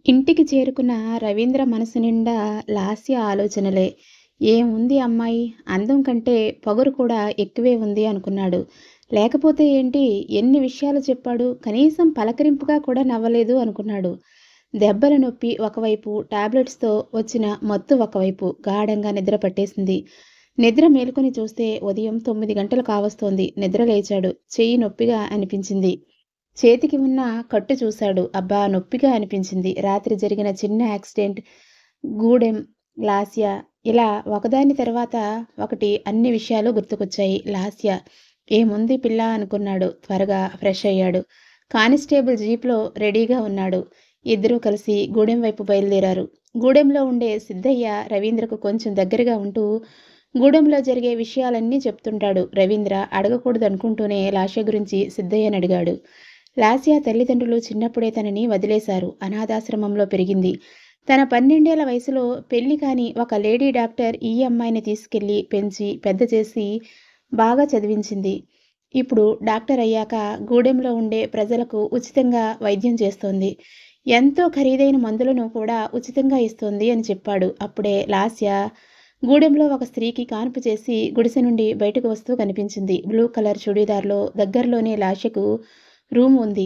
ఇంటికి చేరుకున్న రవీంద్ర మనసు నిండా లాస్య ఆలోచనలే. ఏముంది అమ్మాయి, అందం కంటే పొగరు కూడా ఎక్కువే ఉంది అనుకున్నాడు. లేకపోతే ఏంటి ఎన్ని విషయాలు చెప్పాడు, కనీసం పలకరింపుగా కూడా నవ్వలేదు అనుకున్నాడు. దెబ్బల నొప్పి ఒకవైపు, టాబ్లెట్స్ తో వచ్చిన మత్తు ఒకవైపు. గాఢంగా నిద్ర పట్టేసింది. నిద్ర మేలుకొని చూస్తే ఉదయం తొమ్మిది గంటలు కావస్తోంది. నిద్ర లేచాడు. చెయ్యి నొప్పిగా అనిపించింది. చేతికి ఉన్న కట్టు చూశాడు. అబ్బా నొప్పిగా అనిపించింది. రాత్రి జరిగిన చిన్న యాక్సిడెంట్, గూడెం, లాస్య ఇలా ఒకదాని తర్వాత ఒకటి అన్ని విషయాలు గుర్తుకొచ్చాయి. లాస్య ఏముంది పిల్ల అనుకున్నాడు. త్వరగా ఫ్రెష్ అయ్యాడు. కానిస్టేబుల్ జీపులో రెడీగా ఉన్నాడు. ఇద్దరూ కలిసి గూడెం వైపు బయలుదేరారు. గూడెంలో ఉండే సిద్ధయ్య రవీంద్రకు కొంచెం దగ్గరగా ఉంటూ గూడెంలో జరిగే విషయాలన్నీ చెప్తుంటాడు. రవీంద్ర అడగకూడదనుకుంటూనే లాస్య గురించి సిద్ధయ్యని అడిగాడు. లాస్య తల్లిదండ్రులు చిన్నప్పుడే తనని వదిలేశారు. అనాథాశ్రమంలో పెరిగింది. తన పన్నెండేళ్ల వయసులో పెళ్లి కాని ఒక లేడీ డాక్టర్ ఈ అమ్మాయిని తీసుకెళ్లి పెంచి పెద్ద చేసి బాగా చదివించింది. ఇప్పుడు డాక్టర్ అయ్యాక గూడెంలో ఉండే ప్రజలకు ఉచితంగా వైద్యం చేస్తోంది. ఎంతో ఖరీదైన మందులను కూడా ఉచితంగా ఇస్తోంది అని చెప్పాడు. అప్పుడే లాస్య గూడెంలో ఒక స్త్రీకి కాన్పు చేసి గుడిసె నుండి బయటకు వస్తూ కనిపించింది. బ్లూ కలర్ చుడీదార్లో దగ్గరలోనే లాస్యకు రూమ్ ఉంది.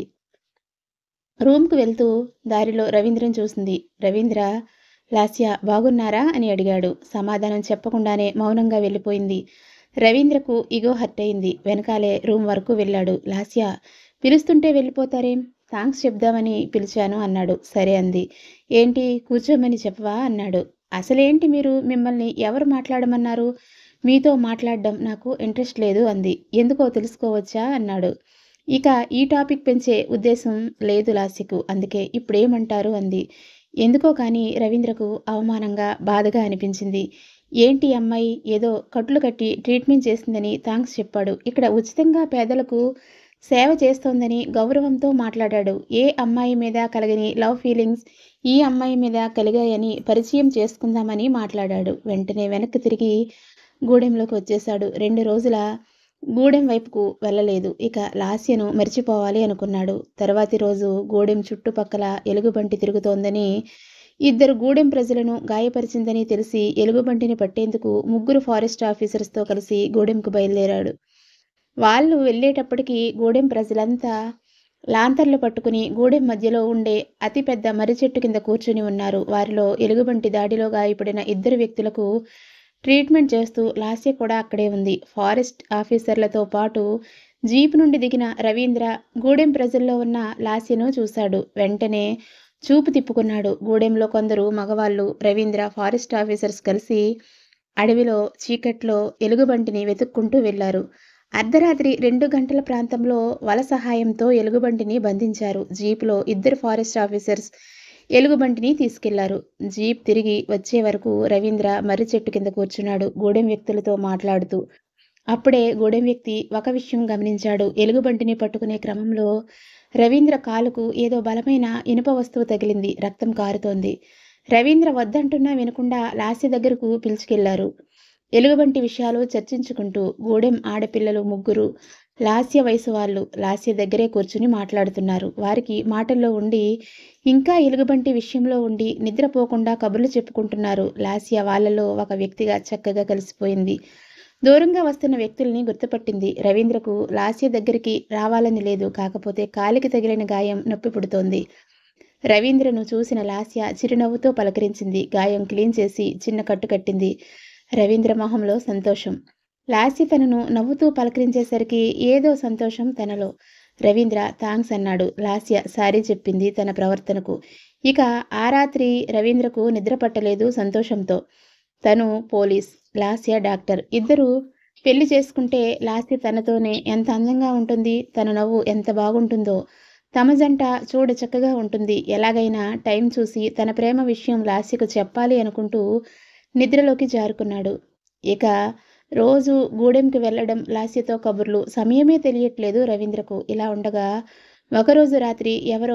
రూమ్కు వెళ్తూ దారిలో రవీంద్రను చూసింది. రవీంద్ర, లాస్య బాగున్నారా అని అడిగాడు. సమాధానం చెప్పకుండానే మౌనంగా వెళ్ళిపోయింది. రవీంద్రకు ఇగో హర్ట్ అయింది. వెనకాలే రూమ్ వరకు వెళ్ళాడు. లాస్య పిలుస్తుంటే వెళ్ళిపోతారేం? థాంక్స్ చెప్దామని పిలిచాను అన్నాడు. సరే అంది. ఏంటి కూర్చోమని చెప్పవా అన్నాడు. అసలేంటి మీరు మిమ్మల్ని ఎవరు మాట్లాడమన్నారు? మీతో మాట్లాడ్డం నాకు ఇంట్రెస్ట్ లేదు అంది. ఎందుకో తెలుసుకోవచ్చా అన్నాడు. ఇక ఈ టాపిక్ పెంచే ఉద్దేశం లేదు లాస్యకు. అందుకే ఇప్పుడేమంటారు అంది. ఎందుకో కాని రవీంద్రకు అవమానంగా, బాధగా అనిపించింది. ఏంటి అమ్మాయి ఏదో కట్లు కట్టి ట్రీట్మెంట్ చేసిందని థాంక్స్ చెప్పాడు. ఇక్కడ ఉచితంగా పేదలకు సేవ చేస్తోందని గౌరవంతో మాట్లాడాడు. ఏ అమ్మాయి మీద కలగని లవ్ ఫీలింగ్స్ ఈ అమ్మాయి మీద కలిగాయని పరిచయం చేసుకుందామని మాట్లాడాడు. వెంటనే వెనక్కి తిరిగి గూడెంలోకి వచ్చేశాడు. రెండు రోజుల గూడెం వైపుకు వెళ్ళలేదు. ఇక లాస్యను మరిచిపోవాలి అనుకున్నాడు. తర్వాతి రోజు గూడెం చుట్టుపక్కల ఎలుగుబంటి తిరుగుతోందని, ఇద్దరు గూడెం ప్రజలను గాయపరిచిందని తెలిసి ఎలుగుబంటిని పట్టేందుకు ముగ్గురు ఫారెస్ట్ ఆఫీసర్స్ తో కలిసి గూడెంకు బయలుదేరాడు. వాళ్ళు వెళ్ళేటప్పటికి గూడెం ప్రజలంతా లాంతర్లు పట్టుకుని గూడెం మధ్యలో ఉండే అతి పెద్ద మర్రిచెట్టు కింద కూర్చుని ఉన్నారు. వారిలో ఎలుగుబంటి దాడిలో గాయపడిన ఇద్దరు వ్యక్తులకు ట్రీట్మెంట్ చేస్తూ లాస్య కూడా అక్కడే ఉంది. ఫారెస్ట్ ఆఫీసర్లతో పాటు జీపు నుండి దిగిన రవీంద్ర గూడెం ప్రజల్లో ఉన్న లాస్యను చూశాడు. వెంటనే చూపు తిప్పుకున్నాడు. గూడెంలో కొందరు మగవాళ్ళు, రవీంద్ర, ఫారెస్ట్ ఆఫీసర్స్ కలిసి అడవిలో చీకట్లో ఎలుగుబంటిని వెతుక్కుంటూ వెళ్లారు. అర్ధరాత్రి రెండు గంటల ప్రాంతంలో వల సహాయంతో ఎలుగుబంటిని బంధించారు. జీపులో ఇద్దరు ఫారెస్ట్ ఆఫీసర్స్ ఎలుగుబంటిని తీసుకెళ్లారు. జీప్ తిరిగి వచ్చే వరకు రవీంద్ర మర్రి చెట్టు కింద కూర్చున్నాడు గూడెం వ్యక్తులతో మాట్లాడుతూ. అప్పుడే గూడెం వ్యక్తి ఒక విషయం గమనించాడు. ఎలుగుబంటిని పట్టుకునే క్రమంలో రవీంద్ర కాలుకు ఏదో బలమైన ఇనుప వస్తువు తగిలింది. రక్తం కారుతోంది. రవీంద్ర వద్దంటున్నా వినకుండా లాస్య దగ్గరకు పిలుచుకెళ్లారు. ఎలుగుబంటి విషయాలు చర్చించుకుంటూ గూడెం ఆడపిల్లలు ముగ్గురు లాస్య వయసు వాళ్ళు లాస్య దగ్గరే కూర్చుని మాట్లాడుతున్నారు. వారికి మాటల్లో ఉండి ఇంకా ఎలుగుబంటి విషయంలో ఉండి నిద్రపోకుండా కబుర్లు చెప్పుకుంటున్నారు. లాస్య వాళ్ళలో ఒక వ్యక్తిగా చక్కగా కలిసిపోయింది. దూరంగా వస్తున్న వ్యక్తుల్ని గుర్తుపట్టింది. రవీంద్రకు లాస్య దగ్గరికి రావాలని లేదు. కాకపోతే కాలికి తగిలిన గాయం నొప్పి పుడుతోంది. రవీంద్రను చూసిన లాస్య చిరునవ్వుతో పలకరించింది. గాయం క్లీన్ చేసి చిన్న కట్టు కట్టింది. రవీంద్ర మొహంలో సంతోషం. లాస్య తనను నవ్వుతూ పలకరించేసరికి ఏదో సంతోషం తనలో. రవీంద్ర థాంక్స్ అన్నాడు. లాస్య సారీ చెప్పింది తన ప్రవర్తనకు. ఇక ఆ రాత్రి రవీంద్రకు నిద్ర పట్టలేదు సంతోషంతో. తను పోలీస్, లాస్య డాక్టర్. ఇద్దరూ పెళ్లి చేసుకుంటే లాస్య తనతోనే ఎంత అందంగా ఉంటుంది. తన నవ్వు ఎంత బాగుంటుందో. తమ జంట చూడ చక్కగా ఉంటుంది. ఎలాగైనా టైం చూసి తన ప్రేమ విషయం లాస్యకు చెప్పాలి అనుకుంటూ నిద్రలోకి జారుకున్నాడు. ఇక రోజూ గూడెంకి వెళ్లడం, లాస్యతో కబుర్లు. సమయమే తెలియట్లేదు రవీంద్రకు. ఇలా ఉండగా ఒకరోజు రాత్రి ఎవరో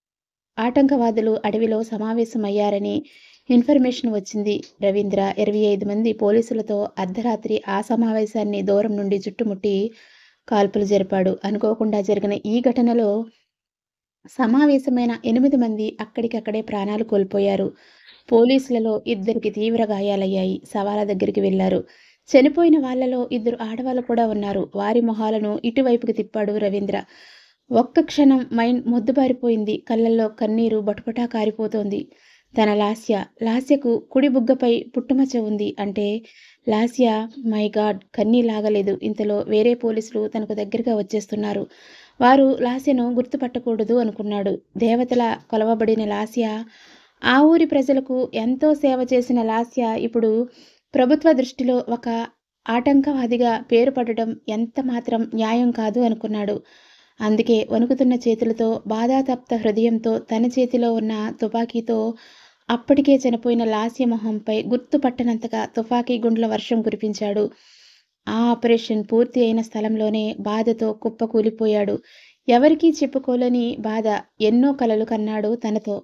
ఆటంకవాదులు అడవిలో సమావేశమయ్యారని ఇన్ఫర్మేషన్ వచ్చింది. రవీంద్ర ఇరవై ఐదు మంది పోలీసులతో అర్ధరాత్రి ఆ సమావేశాన్ని దూరం నుండి చుట్టుముట్టి కాల్పులు జరిపాడు. అనుకోకుండా జరిగిన ఈ ఘటనలో సమావేశమైన ఎనిమిది మంది అక్కడికక్కడే ప్రాణాలు కోల్పోయారు పోలీసులలో ఇద్దరికి తీవ్ర గాయాలయ్యాయి శవాల దగ్గరికి వెళ్లారు చనిపోయిన వాళ్ళలో ఇద్దరు ఆడవాళ్ళు కూడా ఉన్నారు వారి మొహాలను ఇటువైపుకి తిప్పాడు రవీంద్ర ఒక్క క్షణం మైండ్ మొద్దుబారిపోయింది కళ్ళల్లో కన్నీరు బటుపటా కారిపోతోంది తన లాస్య లాస్యకు కుడి బుగ్గపై పుట్టుమచ్చ ఉంది అంటే లాస్య మై గాడ్ కన్నీ లాగలేదు ఇంతలో వేరే పోలీసులు తనకు దగ్గరగా వచ్చేస్తున్నారు వారు లాస్యను గుర్తుపట్టకూడదు అనుకున్నాడు దేవతల కొలవబడిన లాస్య ఆ ఊరి ప్రజలకు ఎంతో సేవ చేసిన లాస్య ఇప్పుడు ప్రభుత్వ దృష్టిలో ఒక ఆటంకవాదిగా పేరు పడటం ఎంత మాత్రం న్యాయం కాదు అనుకున్నాడు అందుకే వణుకుతున్న చేతులతో బాధాతప్త హృదయంతో తన చేతిలో ఉన్న తుపాకీతో అప్పటికే చనిపోయిన లాస్య మొహంపై గుర్తుపట్టనంతగా తుపాకీ గుండ్ల వర్షం కురిపించాడు ఆ ఆపరేషన్ పూర్తి అయిన స్థలంలోనే బాధతో కుప్పకూలిపోయాడు ఎవరికీ చెప్పుకోలేని బాధ ఎన్నో కలలు కన్నాడు తనతో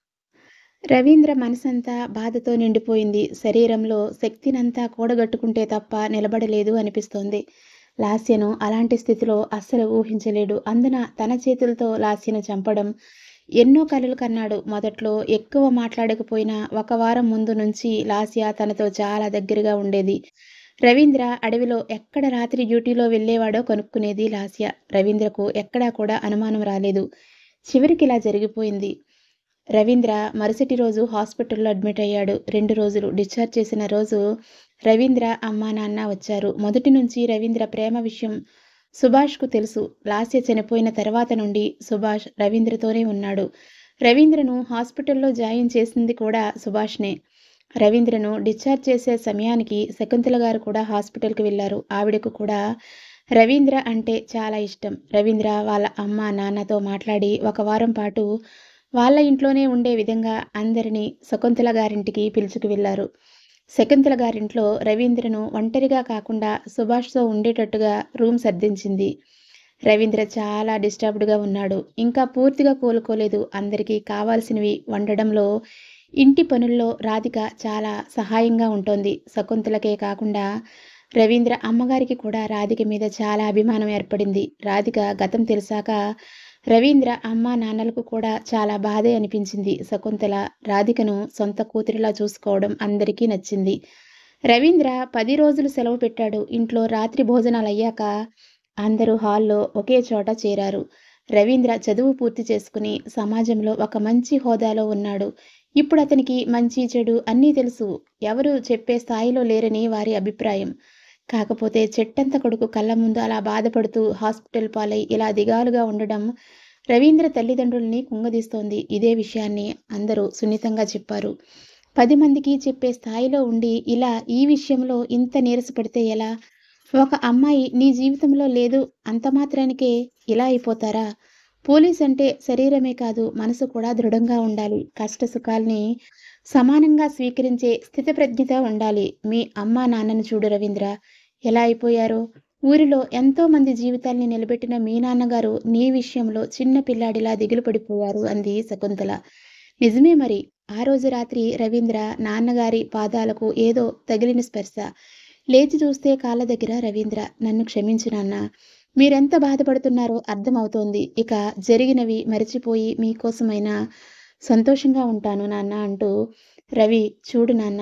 రవీంద్ర మనసంతా బాధతో నిండిపోయింది శరీరంలో శక్తినంతా కూడగట్టుకుంటే తప్ప నిలబడలేదు అనిపిస్తోంది లాస్యను అలాంటి స్థితిలో అస్సలు ఊహించలేడు అందున తన చేతులతో లాస్యను చంపడం ఎన్నో కలలు కన్నాడు మొదట్లో ఎక్కువ మాట్లాడకపోయినా ఒక వారం ముందు నుంచి లాస్య తనతో చాలా దగ్గరగా ఉండేది రవీంద్ర అడవిలో ఎక్కడ రాత్రి డ్యూటీలో వెళ్ళేవాడో కనుక్కునేది లాస్య రవీంద్రకు ఎక్కడా కూడా అనుమానం రాలేదు చివరికి ఇలా జరిగిపోయింది రవీంద్ర మరుసటి రోజు హాస్పిటల్లో అడ్మిట్ అయ్యాడు రెండు రోజులు డిశ్చార్జ్ చేసిన రోజు రవీంద్ర అమ్మా నాన్న వచ్చారు మొదటి నుంచి రవీంద్ర ప్రేమ విషయం సుభాష్కు తెలుసు లాస్య చనిపోయిన తర్వాత నుండి సుభాష్ రవీంద్రతోనే ఉన్నాడు రవీంద్రను హాస్పిటల్లో జాయిన్ చేసింది కూడా సుభాష్నే రవీంద్రను డిశ్చార్జ్ చేసే సమయానికి శకుంతల గారు కూడా హాస్పిటల్కి వెళ్ళారు ఆవిడకు కూడా రవీంద్ర అంటే చాలా ఇష్టం రవీంద్ర వాళ్ళ అమ్మ నాన్నతో మాట్లాడి ఒక వారం పాటు వాళ్ళ ఇంట్లోనే ఉండే విధంగా అందరినీ శకుంతల గారింటికి పిలుచుకు వెళ్ళారు శకుంతల గారింట్లో రవీంద్రను ఒంటరిగా కాకుండా సుభాష్తో ఉండేటట్టుగా రూమ్ సర్దించింది రవీంద్ర చాలా డిస్టర్బ్డ్గా ఉన్నాడు ఇంకా పూర్తిగా కోలుకోలేదు అందరికీ కావాల్సినవి వండడంలో ఇంటి పనుల్లో రాధిక చాలా సహాయంగా ఉంటుంది శకుంతలకే కాకుండా రవీంద్ర అమ్మగారికి కూడా రాధిక మీద చాలా అభిమానం ఏర్పడింది రాధిక గతం తెలిసాక రవీంద్ర అమ్మ నాన్నలకు కూడా చాలా బాధే అనిపించింది శకుంతల రాధికను సొంత కూతురిలా చూసుకోవడం అందరికీ నచ్చింది రవీంద్ర పది రోజులు సెలవు పెట్టాడు ఇంట్లో రాత్రి భోజనాలు అయ్యాక అందరూ హాల్లో ఒకే చోట చేరారు రవీంద్ర చదువు పూర్తి చేసుకుని సమాజంలో ఒక మంచి హోదాలో ఉన్నాడు ఇప్పుడు అతనికి మంచి చెడు అన్నీ తెలుసు ఎవరు చెప్పే స్థాయిలో లేరని వారి అభిప్రాయం కాకపోతే చెట్టంత కొడుకు కళ్ళ ముందు అలా బాధపడుతూ హాస్పిటల్ పాలై ఇలా దిగాలుగా ఉండడం రవీంద్ర తల్లిదండ్రుల్ని కుంగదీస్తోంది ఇదే విషయాన్ని అందరూ సున్నితంగా చెప్పారు పది మందికి చెప్పే స్థాయిలో ఉండి ఇలా ఈ విషయంలో ఇంత నీరసపడితే ఎలా ఒక అమ్మాయి నీ జీవితంలో లేదు అంత మాత్రానికే ఇలా అయిపోతారా పోలీస్ అంటే శరీరమే కాదు మనసు కూడా దృఢంగా ఉండాలి కష్ట సుఖాల్ని సమానంగా స్వీకరించే స్థితప్రజ్ఞత ఉండాలి మీ అమ్మా నాన్నను చూడు రవీంద్ర ఎలా అయిపోయారో ఊరిలో ఎంతో మంది జీవితాల్ని నిలబెట్టిన మీ నాన్నగారు నీ విషయంలో చిన్న పిల్లాడిలా దిగులు పడిపోయారు అంది శకుంతల నిజమే మరి ఆ రోజు రాత్రి రవీంద్ర నాన్నగారి పాదాలకు ఏదో తగిలిన స్పర్శ లేచి చూస్తే కాళ్ళ దగ్గర రవీంద్ర నన్ను క్షమించు నాన్న మీరెంత బాధపడుతున్నారో అర్థమవుతోంది ఇక జరిగినవి మరిచిపోయి మీకోసమైనా సంతోషంగా ఉంటాను నాన్న అంటూ రవి చూడు నాన్న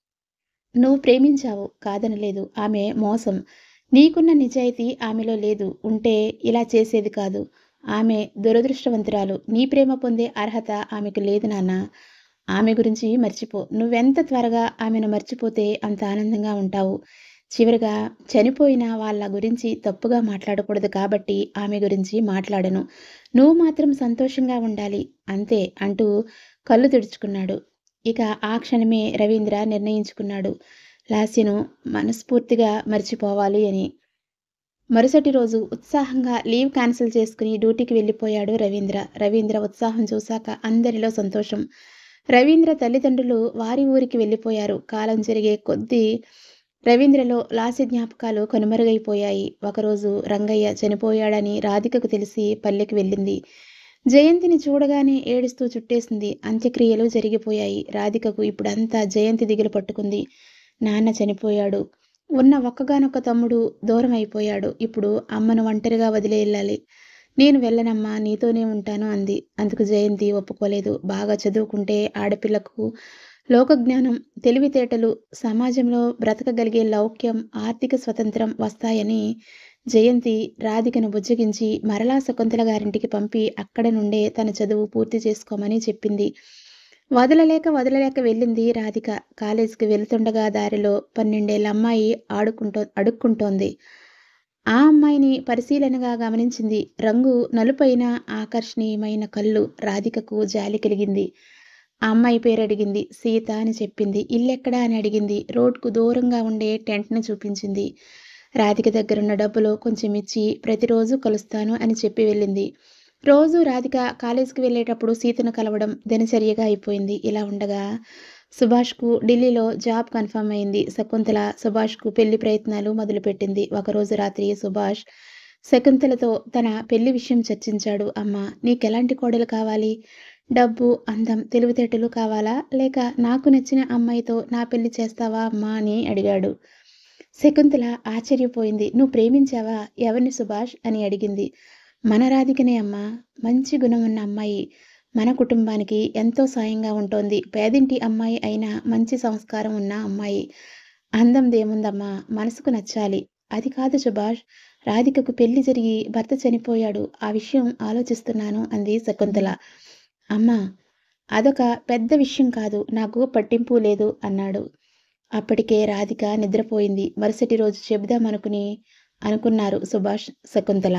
నువ్వు ప్రేమించావు కాదనలేదు ఆమె మోసం నీకున్న నిజాయితీ ఆమెలో లేదు ఉంటే ఇలా చేసేది కాదు ఆమె దురదృష్టవంతురాలు నీ ప్రేమ పొందే అర్హత ఆమెకు లేదు నాన్న ఆమె గురించి మర్చిపో నువ్వెంత త్వరగా ఆమెను మర్చిపోతే అంత ఆనందంగా ఉంటావు చివరిగా చనిపోయిన వాళ్ళ గురించి తప్పుగా మాట్లాడకూడదు కాబట్టి ఆమె గురించి మాట్లాడను నువ్వు మాత్రం సంతోషంగా ఉండాలి అంతే అంటూ కళ్ళు తుడుచుకున్నాడు ఇక ఆ క్షణమే రవీంద్ర నిర్ణయించుకున్నాడు లాస్యను మనస్ఫూర్తిగా మర్చిపోవాలి అని మరుసటి రోజు ఉత్సాహంగా లీవ్ క్యాన్సిల్ చేసుకుని డ్యూటీకి వెళ్ళిపోయాడు రవీంద్ర రవీంద్ర ఉత్సాహం చూశాక అందరిలో సంతోషం రవీంద్ర తల్లిదండ్రులు వారి ఊరికి వెళ్ళిపోయారు కాలం జరిగే కొద్దీ రవీంద్రలో లాస్య జ్ఞాపకాలు కనుమరుగైపోయాయి ఒకరోజు రంగయ్య చనిపోయాడని రాధికకు తెలిసి పల్లెకి వెళ్ళింది జయంతిని చూడగానే ఏడుస్తూ చుట్టేసింది అంత్యక్రియలు జరిగిపోయాయి రాధికకు ఇప్పుడంతా జయంతి దిగులు పట్టుకుంది నాన్న చనిపోయాడు ఉన్న ఒక్కగానొక్క తమ్ముడు దూరం అయిపోయాడు ఇప్పుడు అమ్మను ఒంటరిగా వదిలేయాలి నేను వెళ్ళనమ్మా నీతోనే ఉంటాను అంది అందుకు జయంతి ఒప్పుకోలేదు బాగా చదువుకుంటే ఆడపిల్లకు లోకజ్ఞానం తెలివితేటలు సమాజంలో బ్రతకగలిగే లౌక్యం ఆర్థిక స్వతంత్రం వస్తాయని జయంతి రాధికను బుజ్జగించి మరలా శకుంతల గారింటికి పంపి అక్కడ నుండే తన చదువు పూర్తి చేసుకోమని చెప్పింది వదలలేక వదలలేక వెళ్ళింది రాధిక కాలేజీకి వెళ్తుండగా దారిలో పన్నెండేళ్ళ అమ్మాయి ఆడుకుంటో అడుక్కుంటోంది ఆ అమ్మాయిని పరిశీలనగా గమనించింది రంగు నలుపైన ఆకర్షణీయమైన కళ్ళు రాధికకు జాలి కలిగింది ఆ అమ్మాయి పేరు అడిగింది సీత అని చెప్పింది ఇల్లెక్కడా అని అడిగింది రోడ్కు దూరంగా ఉండే టెంట్ను చూపించింది రాధిక దగ్గరున్న డబ్బులో కొంచెం ఇచ్చి ప్రతిరోజు కలుస్తాను అని చెప్పి వెళ్ళింది రోజు రాధిక కాలేజీకి వెళ్ళేటప్పుడు సీతను కలవడం దినచర్యగా అయిపోయింది ఇలా ఉండగా సుభాష్కు ఢిల్లీలో జాబ్ కన్ఫర్మ్ అయింది శకుంతల సుభాష్కు పెళ్లి ప్రయత్నాలు మొదలుపెట్టింది ఒకరోజు రాత్రి సుభాష్ శకుంతలతో తన పెళ్లి విషయం చర్చించాడు అమ్మ నీకెలాంటి కోడలు కావాలి డబ్బు అందం తెలివితేటలు కావాలా లేక నాకు నచ్చిన అమ్మాయితో నా పెళ్లి చేస్తావా అమ్మా అని అడిగాడు శకుంతల ఆశ్చర్యపోయింది నువ్వు ప్రేమించావా ఎవరిని సుభాష్ అని అడిగింది మన రాధికనే అమ్మా మంచి గుణం ఉన్న అమ్మాయి మన కుటుంబానికి ఎంతో సాయంగా ఉంటుంది పేదింటి అమ్మాయి అయినా మంచి సంస్కారం ఉన్న అమ్మాయి అందం దేముందమ్మా మనసుకు నచ్చాలి అది కాదు సుభాష్ రాధికకు పెళ్లి జరిగి భర్త చనిపోయాడు ఆ విషయం ఆలోచిస్తున్నాను అంది శకుంతల అమ్మా అదొక పెద్ద విషయం కాదు నాకు పట్టింపు లేదు అన్నాడు అప్పటికే రాధిక నిద్రపోయింది మరుసటి రోజు చెబుదామనుకుని అనుకున్నారు సుభాష్ శకుంతల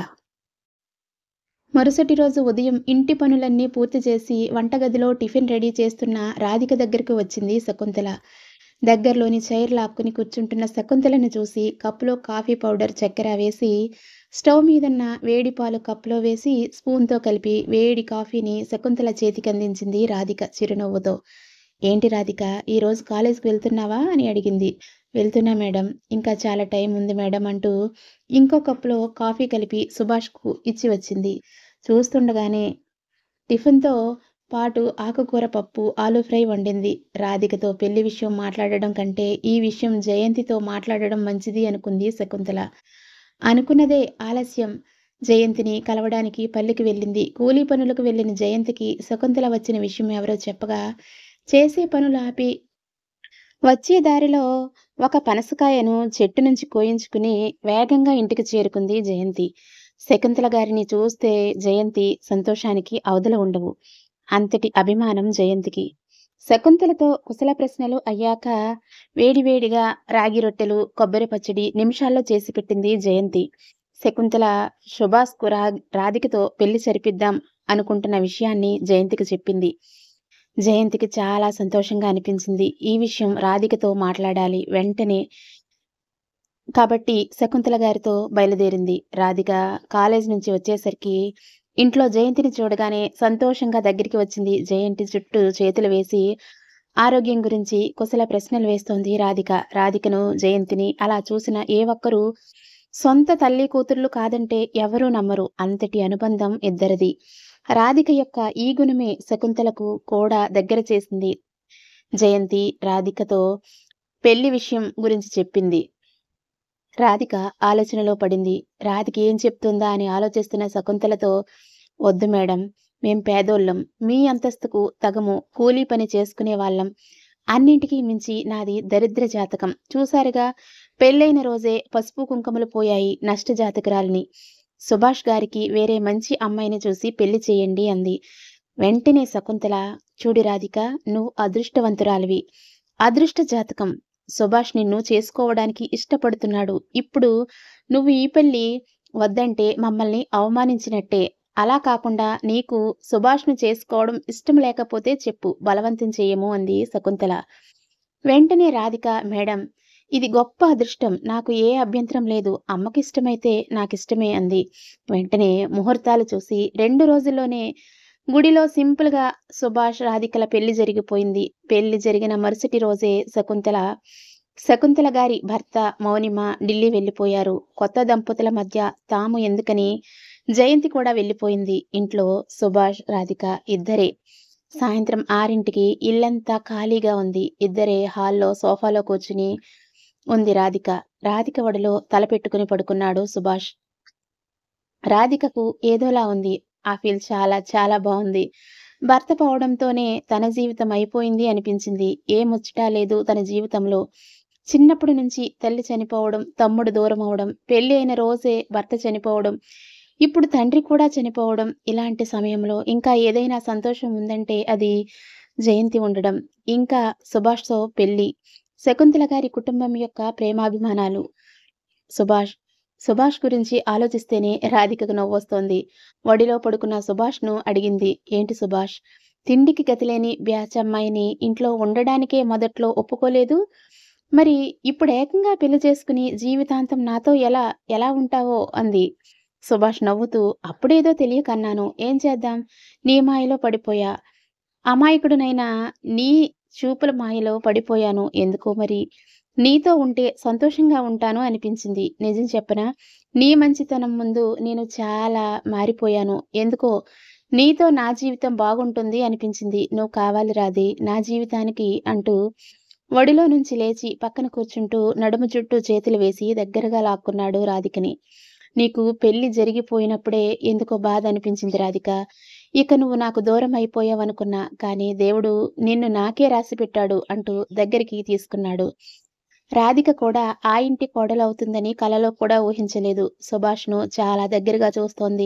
మరుసటి రోజు ఉదయం ఇంటి పనులన్నీ పూర్తి చేసి వంటగదిలో టిఫిన్ రెడీ చేస్తున్న రాధిక దగ్గరకు వచ్చింది శకుంతల దగ్గరలోని చైర్ లాక్కుని కూర్చుంటున్న శకుంతలను చూసి కప్పులో కాఫీ పౌడర్ చక్కెర వేసి స్టవ్ మీదన్న వేడి పాలు కప్పులో వేసి స్పూన్తో కలిపి వేడి కాఫీని శకుంతల చేతికి అందించింది రాధిక చిరునవ్వుతో ఏంటి రాధిక ఈరోజు కాలేజ్కి వెళ్తున్నావా అని అడిగింది వెళ్తున్నా మేడం ఇంకా చాలా టైం ఉంది మేడం అంటూ ఇంకో కప్పులో కాఫీ కలిపి సుభాష్కు ఇచ్చి వచ్చింది చూస్తుండగానే టిఫిన్తో పాటు ఆకుకూర పప్పు ఆలూ ఫ్రై వండింది రాధికతో పెళ్లి విషయం మాట్లాడడం కంటే ఈ విషయం జయంతితో మాట్లాడడం మంచిది అనుకుంది శకుంతల అనుకున్నదే ఆలస్యం జయంతిని కలవడానికి పల్లికి వెళ్ళింది కూలీ పనులకు వెళ్ళిన జయంతికి శకుంతల వచ్చిన విషయం ఎవరో చెప్పగా చేసే పనులు ఆపి వచ్చే దారిలో ఒక పనసకాయను చెట్టు నుంచి కోయించుకుని వేగంగా ఇంటికి చేరుకుంది జయంతి శకుంతల గారిని చూస్తే జయంతి సంతోషానికి అవధులు ఉండవు అంతటి అభిమానం జయంతికి శకుంతలతో కుశల ప్రశ్నలు అయ్యాక వేడివేడిగా రాగి రొట్టెలు కొబ్బరి పచ్చడి నిమిషాల్లో చేసి పెట్టింది జయంతి శకుంతల సుభాష్కు రా రాధికతో పెళ్లి సరిపిద్దాం అనుకుంటున్న విషయాన్ని జయంతికి చెప్పింది జయంతికి చాలా సంతోషంగా అనిపించింది ఈ విషయం రాధికతో మాట్లాడాలి వెంటనే కాబట్టి శకుంతల గారితో బయలుదేరింది రాధిక కాలేజ్ నుంచి వచ్చేసరికి ఇంట్లో జయంతిని చూడగానే సంతోషంగా దగ్గరికి వచ్చింది జయంతి చుట్టూ చేతులు వేసి ఆరోగ్యం గురించి కుశల ప్రశ్నలు వేస్తోంది రాధిక రాధికను జయంతిని అలా చూసిన ఏ ఒక్కరూ సొంత తల్లి కూతుర్లు కాదంటే ఎవరూ నమ్మరు అంతటి అనుబంధం ఇద్దరిది రాధిక యొక్క ఈ గుణమే శకుంతలకు కూడా దగ్గర చేసింది జయంతి రాధికతో పెళ్లి విషయం గురించి చెప్పింది రాధిక ఆలోచనలో పడింది రాధిక ఏం చెప్తుందా అని ఆలోచిస్తున్న శకుంతలతో వద్దు మేడం మేం పేదోళ్ళం మీ అంతస్తుకు తగము కూలీ పని చేసుకునే వాళ్ళం అన్నింటికీ మించి నాది దరిద్ర జాతకం చూసారుగా పెళ్ళైన రోజే పసుపు కుంకుమలు పోయాయి నష్ట జాతకురాలిని సుభాష్ గారికి వేరే మంచి అమ్మాయిని చూసి పెళ్లి చేయండి అంది వెంటనే శకుంతల చూడు రాధిక నువ్వు అదృష్టవంతురాలివి అదృష్ట జాతకం సుభాష్ నిన్ను చేసుకోవడానికి ఇష్టపడుతున్నాడు ఇప్పుడు నువ్వు ఈ పెళ్లి వద్దంటే మమ్మల్ని అవమానించినట్టే అలా కాకుండా నీకు సుభాష్ను చేసుకోవడం ఇష్టం లేకపోతే చెప్పు బలవంతం చేయము అంది శకుంతల వెంటనే రాధిక మేడం ఇది గొప్ప అదృష్టం నాకు ఏ అభ్యంతరం లేదు అమ్మకి ఇష్టమైతే నాకిష్టమే అంది వెంటనే ముహూర్తాలు చూసి రెండు రోజుల్లోనే గుడిలో సింపుల్గా సుభాష్ రాధికల పెళ్లి జరిగిపోయింది పెళ్లి జరిగిన మరుసటి రోజే శకుంతల శకుంతల గారి భర్త మౌనిమ ఢిల్లీ వెళ్ళిపోయారు కొత్త దంపతుల మధ్య తాము ఎందుకని జయంతి కూడా వెళ్ళిపోయింది ఇంట్లో సుభాష్ రాధిక ఇద్దరే సాయంత్రం ఆరింటికి ఇల్లంతా ఖాళీగా ఉంది ఇద్దరే హాల్లో సోఫాలో కూర్చుని ఉంది రాధిక రాధిక ఒడిలో తల పెట్టుకుని పడుకున్నాడు సుభాష్ రాధికకు ఏదోలా ఉంది. ఆ ఫీల్ చాలా చాలా బావుంది. భర్త పోవడంతోనే తన జీవితం అయిపోయింది అనిపించింది. ఏ ముచ్చట లేదు తన జీవితంలో. చిన్నప్పటి నుంచి తల్లి చనిపోవడం, తమ్ముడు దూరమవ్వడం, పెళ్లి అయిన రోజే భర్త చనిపోవడం, ఇప్పుడు తండ్రి కూడా చనిపోవడం, ఇలాంటి సమయంలో ఇంకా ఏదైనా సంతోషం ఉందంటే అది జయంతి ఉండడం. ఇంకా సుభాష్‌తో పెళ్లి. శకుంతల గారి కుటుంబం యొక్క ప్రేమాభిమానాలు. సుభాష్. సుభాష్ గురించి ఆలోచిస్తేనే రాధికకు నవ్వొస్తోంది. ఒడిలో పడుకున్న సుభాష్‌ను అడిగింది. ఏంటి సుభాష్? తిండికి గతిలేని బ్యాచ్ అమ్మాయిని ఇంట్లో ఉండడానికే మొదట్లో ఒప్పుకోలేదు. మరి ఇప్పుడేకంగా పెళ్లి చేసుకుని జీవితాంతం నాతో ఎలా ఎలా ఉంటావో అంది. సుభాష్ నవ్వుతూ అప్పుడేదో తెలియక అన్నాను. ఏం చేద్దాం? నీ మాయలో పడిపోయా. అమాయకుడినైన నీ చూపుల మాయలో పడిపోయాను. ఎందుకో మరి. నీతో ఉంటే సంతోషంగా ఉంటాను అనిపించింది. నిజం చెప్పనా? నీ మంచితనం ముందు నేను చాలా మారిపోయాను. ఎందుకో నీతో నా జీవితం బాగుంటుంది అనిపించింది. నువ్వు కావాలి రాధే నా జీవితానికి అంటూ ఒడిలో నుంచి లేచి పక్కన కూర్చుంటూ నడుము చుట్టూ చేతులు వేసి దగ్గరగా లాక్కున్నాడు రాధికని. నీకు పెళ్లి జరిగిపోయినప్పుడే ఎందుకో బాధ అనిపించింది రాధిక. ఇక నువ్వు నాకు దూరం అయిపోయావనుకున్నా. కానీ దేవుడు నిన్ను నాకే రాసిపెట్టాడు అంటూ దగ్గరికి తీసుకున్నాడు. రాధిక కూడా ఆ ఇంటి కోడలవుతుందని కలలో కూడా ఊహించలేదు. సుభాష్‌ను చాలా దగ్గరగా చూస్తోంది.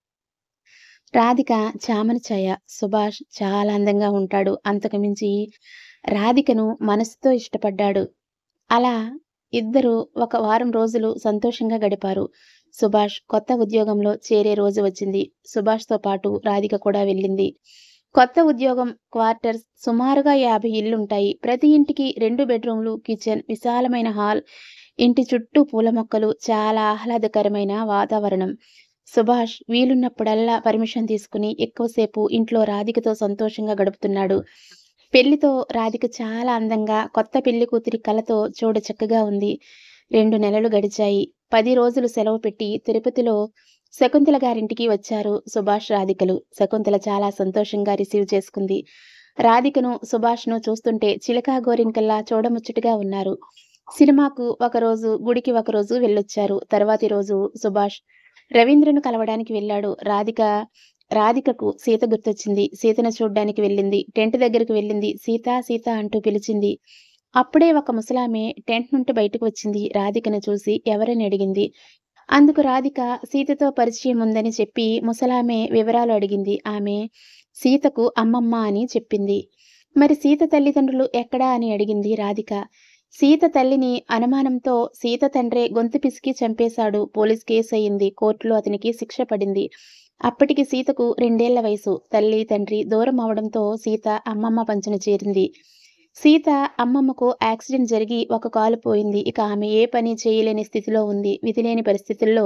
రాధిక చామన ఛాయ. సుభాష్ చాలా అందంగా ఉంటాడు. అంతకు మించి రాధికను మనసుతో ఇష్టపడ్డాడు. అలా ఇద్దరూ ఒక వారం రోజులు సంతోషంగా గడిపారు. సుభాష్ కొత్త ఉద్యోగంలో చేరే రోజు వచ్చింది. సుభాష్‌తో పాటు రాధిక కూడా వెళ్ళింది. కొత్త ఉద్యోగం క్వార్టర్స్ సుమారుగా 50 ఇళ్లుంటాయి. ప్రతి ఇంటికి 2 బెడ్‌రూమ్‌లు, కిచెన్, విశాలమైన హాల్, ఇంటి చుట్టూ పూల మొక్కలు, చాలా ఆహ్లాదకరమైన వాతావరణం. సుభాష్ వీలున్నప్పుడల్లా పర్మిషన్ తీసుకుని ఎక్కువసేపు ఇంట్లో రాధికతో సంతోషంగా గడుపుతున్నాడు. పెళ్లితో రాధిక చాలా అందంగా, కొత్త పెళ్లికూతురి కలతో చూడచక్కగా ఉంది. 2 నెలలు గడిచాయి. 10 రోజులు సెలవు పెట్టి తిరుపతిలో శకుంతల గారింటికి వచ్చారు సుభాష్, రాధికలు. శకుంతల చాలా సంతోషంగా రిసీవ్ చేసుకుంది. రాధికను, సుభాష్‌ను చూస్తుంటే చిలకా గోరింకల్లా చూడముచ్చటగా ఉన్నారు. సినిమాకు ఒకరోజు, గుడికి ఒకరోజు వెళ్ళొచ్చారు. తర్వాతి రోజు సుభాష్ రవీంద్రను కలవడానికి వెళ్ళాడు. రాధిక రాధికకు సీత గుర్తొచ్చింది. సీతను చూడ్డానికి వెళ్ళింది. టెంట్ దగ్గరకు వెళ్ళింది. సీతా సీతా అంటూ పిలిచింది. అప్పుడే ఒక ముసలామె టెంట్ నుండి బయటకు వచ్చింది. రాధికను చూసి ఎవరని అడిగింది. అందుకు రాధిక సీతతో పరిచయం ఉందని చెప్పి ముసలామె వివరాలు అడిగింది. ఆమె సీతకు అమ్మమ్మ అని చెప్పింది. మరి సీత తల్లిదండ్రులు ఎక్కడా అని అడిగింది రాధిక. సీత తల్లిని అనుమానంతో సీత తండ్రే గొంతు పిసికి చంపేశాడు. పోలీస్ కేసయింది. కోర్టులో అతనికి శిక్ష పడింది. అప్పటికి సీతకు రెండేళ్ల వయసు. తల్లి, తండ్రి దూరం అవడంతో సీత అమ్మమ్మ పంచన చేరింది. సీత అమ్మమ్మకు యాక్సిడెంట్ జరిగి ఒక కాలు పోయింది. ఇక ఆమె ఏ పని చేయలేని స్థితిలో ఉంది. విధిలేని పరిస్థితుల్లో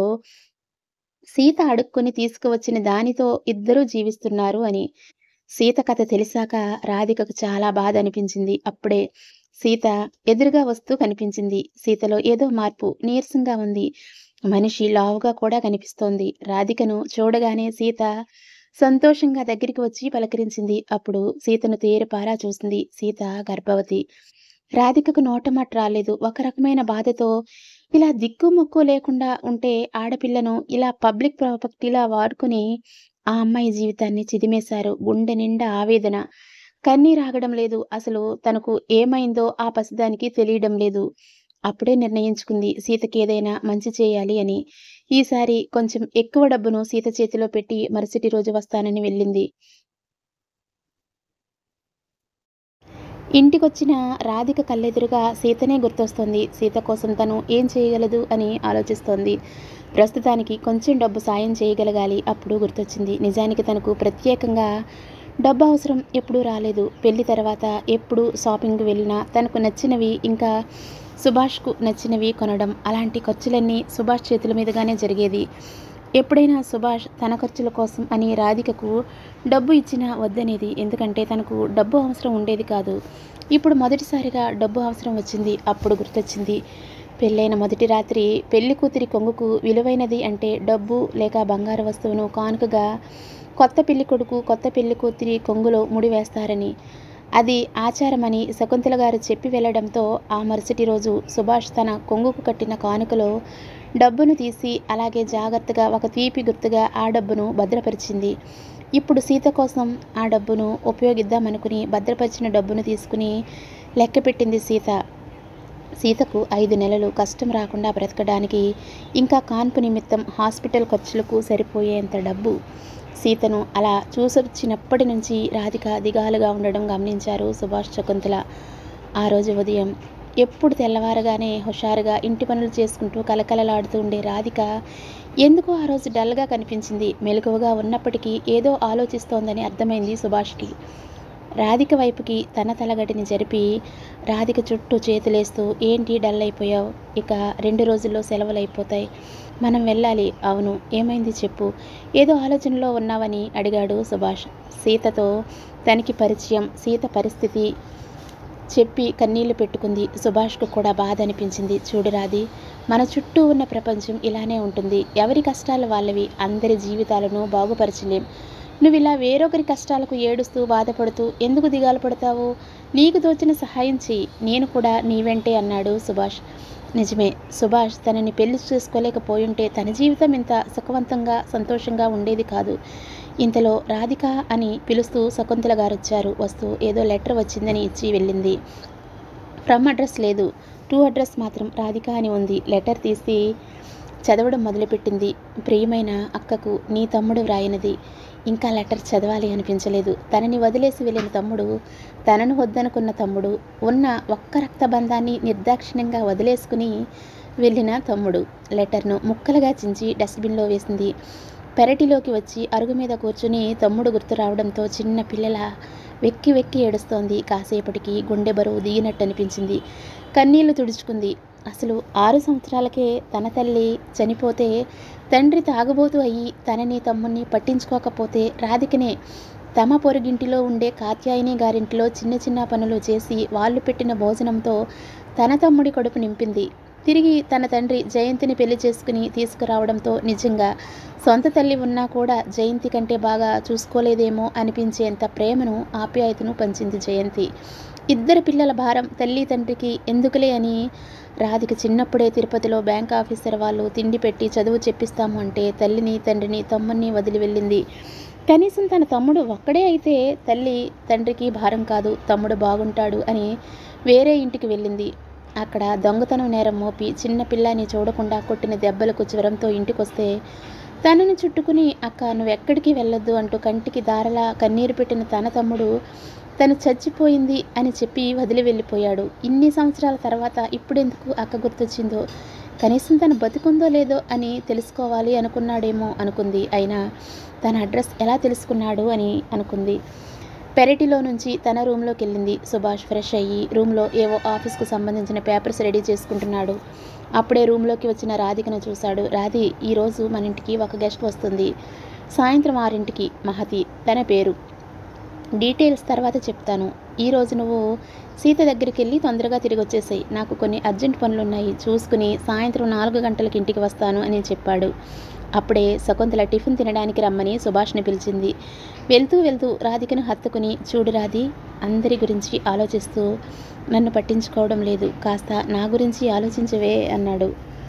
సీత అడుక్కుని తీసుకువచ్చిన దానితో ఇద్దరూ జీవిస్తున్నారు అని. సీత కథ తెలిసాక రాధికకు చాలా బాధ అనిపించింది. అప్పుడే సీత ఎదురుగా వస్తూ కనిపించింది. సీతలో ఏదో మార్పు. నీరసంగా ఉంది. మనిషి లావుగా కూడా కనిపిస్తోంది. రాధికను చూడగానే సీత సంతోషంగా దగ్గరికి వచ్చి పలకరించింది. అప్పుడు సీతను తేరిపారా చూసింది. సీత గర్భవతి. రాధికకు నోటమాట రాలేదు. ఒక రకమైన బాధతో ఇలా దిక్కుమొక్కు లేకుండా ఉంటే ఆడపిల్లను ఇలా పబ్లిక్ ప్రాపర్టీలా వాడుకుని ఆ అమ్మాయి జీవితాన్ని చిదిమేశారు. గుండె నిండా ఆవేదన. కన్నీరాగడం లేదు. అసలు తనకు ఏమైందో ఆ పసిదానికి తెలియడం లేదు. అప్పుడే నిర్ణయించుకుంది సీతకేదైనా మంచి చేయాలి అని. ఈసారి కొంచెం ఎక్కువ డబ్బును సీత చేతిలో పెట్టి మరుసటి రోజు వస్తానని వెళ్ళింది. ఇంటికొచ్చిన రాధిక కళ్ళెదురుగా సీతనే గుర్తొస్తోంది. సీత కోసం తను ఏం చేయగలదు అని ఆలోచిస్తోంది. ప్రస్తుతానికి కొంచెం డబ్బు సాయం చేయగలగాలి. అప్పుడు గుర్తొచ్చింది. నిజానికి తనకు ప్రత్యేకంగా డబ్బు అవసరం ఎప్పుడూ రాలేదు. పెళ్లి తర్వాత ఎప్పుడు షాపింగ్‌కి వెళ్ళినా తనకు నచ్చినవి ఇంకా సుభాష్‌కు నచ్చినవి కొనడం అలాంటి ఖర్చులన్నీ సుభాష్ చేతుల మీదుగానే జరిగేది. ఎప్పుడైనా సుభాష్ తన ఖర్చుల కోసం అని రాధికకు డబ్బు ఇచ్చినా వద్దనేది. ఎందుకంటే తనకు డబ్బు అవసరం ఉండేది కాదు. ఇప్పుడు మొదటిసారిగా డబ్బు అవసరం వచ్చింది. అప్పుడు గుర్తొచ్చింది. పెళ్లైన మొదటి రాత్రి పెళ్లికూతురి కొంగుకు విలువైనది అంటే డబ్బు లేక బంగారు వస్తువును కానుకగా కొత్త పెళ్ళికొడుకు, కొత్త పెళ్ళికూతురి కొంగులో ముడి వేస్తారని. అది ఆచారమని శకుంతల గారు చెప్పి వెళ్ళడంతో ఆ మరుసటి రోజు సుభాష్ తన కొంగుకు కట్టిన కానుకలో డబ్బును తీసి అలాగే జాగ్రత్తగా ఒక తీపి గుర్తుగా ఆ డబ్బును భద్రపరిచింది ఇప్పుడు సీత కోసం ఆ డబ్బును ఉపయోగిద్దామనుకుని భద్రపరిచిన డబ్బును తీసుకుని లెక్క పెట్టింది సీత సీతకు ఐదు నెలలు కష్టం రాకుండా బ్రతకడానికి ఇంకా కాన్పు నిమిత్తం హాస్పిటల్ ఖర్చులకు సరిపోయేంత డబ్బు సీతను అలా చూసొచ్చినప్పటి నుంచి రాధిక దిగాలుగా ఉండడం గమనించారు సుభాష్ శకుంతల ఆ రోజు ఉదయం ఎప్పుడు తెల్లవారగానే హుషారుగా ఇంటి పనులు చేసుకుంటూ కలకలలాడుతూ ఉండే రాధిక ఎందుకో ఆ రోజు డల్గా కనిపించింది మెలకువగా ఉన్నప్పటికీ ఏదో ఆలోచిస్తోందని అర్థమైంది సుభాష్కి రాధిక వైపుకి తన తలగడిని జరిపి రాధిక చుట్టూ చేతులేస్తూ ఏంటి డల్ అయిపోయావు ఇక రెండు రోజుల్లో సెలవులు అయిపోతాయి మనం వెళ్ళాలి అవును ఏమైంది చెప్పు ఏదో ఆలోచనలో ఉన్నావని అడిగాడు సుభాష్ సీతతో తనకి పరిచయం సీత పరిస్థితి చెప్పి కన్నీళ్లు పెట్టుకుంది సుభాష్కు కూడా బాధ అనిపించింది చూడు రాది మన చుట్టూ ఉన్న ప్రపంచం ఇలానే ఉంటుంది ఎవరి కష్టాలు వాళ్ళవి అందరి జీవితాలను బాగుపరచలేం నువ్వు ఇలా వేరొకరి కష్టాలకు ఏడుస్తూ బాధపడుతూ ఎందుకు దిగాలు పడతావు నీకు తోచిన సహాయం చెయ్యి నేను కూడా నీ వెంటే అన్నాడు సుభాష్ నిజమే సుభాష్ తనని పెళ్లి చేసుకోలేకపోయుంటే తన జీవితం ఇంత సుఖవంతంగా సంతోషంగా ఉండేది కాదు ఇంతలో రాధిక అని పిలుస్తూ శకుంతల గారు వచ్చారు వస్తూ ఏదో లెటర్ వచ్చిందని ఇచ్చి వెళ్ళింది ఫ్రమ్ అడ్రస్ లేదు టు అడ్రస్ మాత్రం రాధిక అని ఉంది లెటర్ తీసి చదవడం మొదలుపెట్టింది ప్రియమైన అక్కకు నీ తమ్ముడు వ్రాయినది ఇంకా లెటర్ చదవాలి అనిపించలేదు తనని వదిలేసి వెళ్ళిన తమ్ముడు తనను వద్దనుకున్న తమ్ముడు ఉన్న ఒక్క రక్తబంధాన్ని నిర్దాక్షిణ్యంగా వదిలేసుకుని వెళ్ళిన తమ్ముడు లెటర్ను ముక్కలుగా చించి డస్ట్బిన్లో వేసింది పెరటిలోకి వచ్చి అరుగు మీద కూర్చుని తమ్ముడు గుర్తు రావడంతో చిన్న పిల్లల వెక్కి వెక్కి ఏడుస్తోంది కాసేపటికి గుండె బరువు దిగినట్టు అనిపించింది కన్నీళ్లు తుడుచుకుంది అసలు ఆరు సంవత్సరాలకే తన తల్లి చనిపోతే తండ్రి తాగుబోతు అయ్యి తనని తమ్ముణ్ణి పట్టించుకోకపోతే రాధికనే తమ పొరుగింటిలో ఉండే కాత్యాయని గారింటిలో చిన్న చిన్న పనులు చేసి వాళ్ళు పెట్టిన భోజనంతో తన తమ్ముడి కడుపు నింపింది తిరిగి తన తండ్రి జయంతిని పెళ్లి చేసుకుని తీసుకురావడంతో నిజంగా సొంత తల్లి ఉన్నా కూడా జయంతి కంటే బాగా చూసుకోలేదేమో అనిపించేంత ప్రేమను ఆప్యాయతను పంచింది జయంతి ఇద్దరు పిల్లల భారం తల్లి తండ్రికి ఎందుకులే అని రాధిక చిన్నప్పుడే తిరుపతిలో బ్యాంక్ ఆఫీసర్ వాళ్ళు తిండి పెట్టి చదువు చెప్పిస్తాము అంటే తల్లిని తండ్రిని తమ్ముని వదిలి వెళ్ళింది కనీసం తన తమ్ముడు ఒక్కడే అయితే తల్లి తండ్రికి భారం కాదు తమ్ముడు బాగుంటాడు అని వేరే ఇంటికి వెళ్ళింది అక్కడ దొంగతనం నేరం మోపి చిన్న పిల్లని చూడకుండా కొట్టిన దెబ్బలకు జ్వరంతో ఇంటికొస్తే తనని చుట్టుకుని అక్క నువ్వు ఎక్కడికి వెళ్ళొద్దు అంటూ కంటికి దారలా కన్నీరు పెట్టిన తన తమ్ముడు తను చచ్చిపోయింది అని చెప్పి వదిలి వెళ్ళిపోయాడు ఇన్ని సంవత్సరాల తర్వాత ఇప్పుడెందుకు అక్క గుర్తొచ్చిందో కనీసం తను బతుకుందో లేదో అని తెలుసుకోవాలి అనుకున్నాడేమో అనుకుంది అయినా తన అడ్రస్ ఎలా తెలుసుకున్నాడు అని అనుకుంది పెరటిలో నుంచి తన రూమ్లోకి వెళ్ళింది సుభాష్ ఫ్రెష్ అయ్యి రూమ్లో ఏవో ఆఫీస్కు సంబంధించిన పేపర్స్ రెడీ చేసుకుంటున్నాడు అప్పుడే రూమ్లోకి వచ్చిన రాధికను చూశాడు రాధి ఈరోజు మన ఇంటికి ఒక గెస్ట్ వస్తుంది సాయంత్రం ఆరింటికి మహతి తన పేరు డీటెయిల్స్ తర్వాత చెప్తాను ఈరోజు నువ్వు సీత దగ్గరికి వెళ్ళి తొందరగా తిరిగి వచ్చేసాయి నాకు కొన్ని అర్జెంట్ పనులు ఉన్నాయి చూసుకుని సాయంత్రం నాలుగు గంటలకి ఇంటికి వస్తాను అని చెప్పాడు అప్పుడే శకుంతల టిఫిన్ తినడానికి రమ్మని సుభాష్ని పిలిచింది వెళ్తూ వెళ్తూ రాధికను హత్తుకుని చూడు రాధి అందరి గురించి ఆలోచిస్తూ నన్ను పట్టించుకోవడం లేదు కాస్త నా గురించి ఆలోచించవే అన్నాడు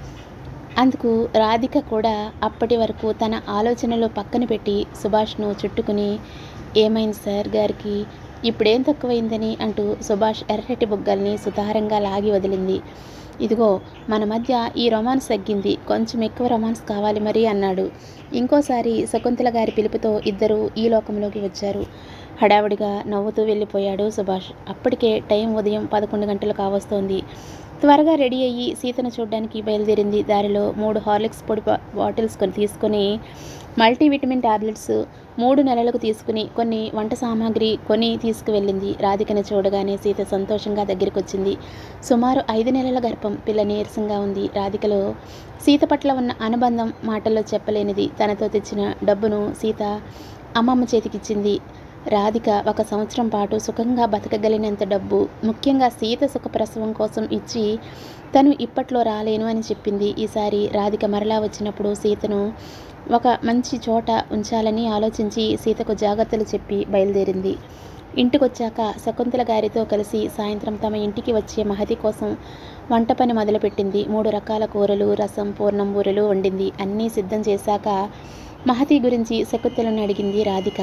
అందుకు రాధిక కూడా అప్పటి వరకు తన ఆలోచనలో పక్కన పెట్టి సుభాష్ను చుట్టుకుని ఏమైంది సార్ గారికి ఇప్పుడేం తక్కువైందని అంటూ సుభాష్ ఎర్రటి బుగ్గల్ని సుతారంగా లాగి వదిలింది ఇదిగో మన మధ్య ఈ రొమాన్స్ తగ్గింది కొంచెం ఎక్కువ రొమాన్స్ కావాలి మరి అన్నాడు ఇంకోసారి శకుంతల గారి పిలుపుతో ఇద్దరు ఈ లోకంలోకి వచ్చారు హడావుడిగా నవ్వుతూ వెళ్ళిపోయాడు సుభాష్ అప్పటికే టైం ఉదయం పదకొండు గంటలు కావస్తోంది త్వరగా రెడీ అయ్యి సీతను చూడడానికి బయలుదేరింది దారిలో మూడు హార్లిక్స్ పొడి బా- బాటిల్స్ కొని తీసుకొని మల్టీవిటమిన్ టాబ్లెట్స్ మూడు నెలలకు తీసుకుని కొన్ని వంట సామాగ్రి కొని తీసుకువెళ్ళింది రాధికను చూడగానే సీత సంతోషంగా దగ్గరికి వచ్చింది సుమారు ఐదు నెలల గర్భం పిల్ల నీరసంగా ఉంది రాధికలో సీత పట్ల ఉన్న అనుబంధం మాటల్లో చెప్పలేనిది తనతో తెచ్చిన డబ్బును సీత అమ్మమ్మ చేతికిచ్చింది రాధిక ఒక సంవత్సరం పాటు సుఖంగా బతకగలిగినంత డబ్బు ముఖ్యంగా సీత సుఖప్రసవం కోసం ఇచ్చి తను ఇప్పట్లో రాలేను అని చెప్పింది ఈసారి రాధిక మరలా వచ్చినప్పుడు సీతను ఒక మంచి చోట ఉంచాలని ఆలోచించి సీతకు జాగ్రత్తలు చెప్పి బయలుదేరింది ఇంటికొచ్చాక శకుంతల గారితో కలిసి సాయంత్రం తమ ఇంటికి వచ్చే మహతి కోసం వంట పని మొదలుపెట్టింది మూడు రకాల కూరలు రసం పూర్ణం బూరెలు వండింది అన్నీ సిద్ధం చేశాక మహతి గురించి శకుంతలను అడిగింది రాధిక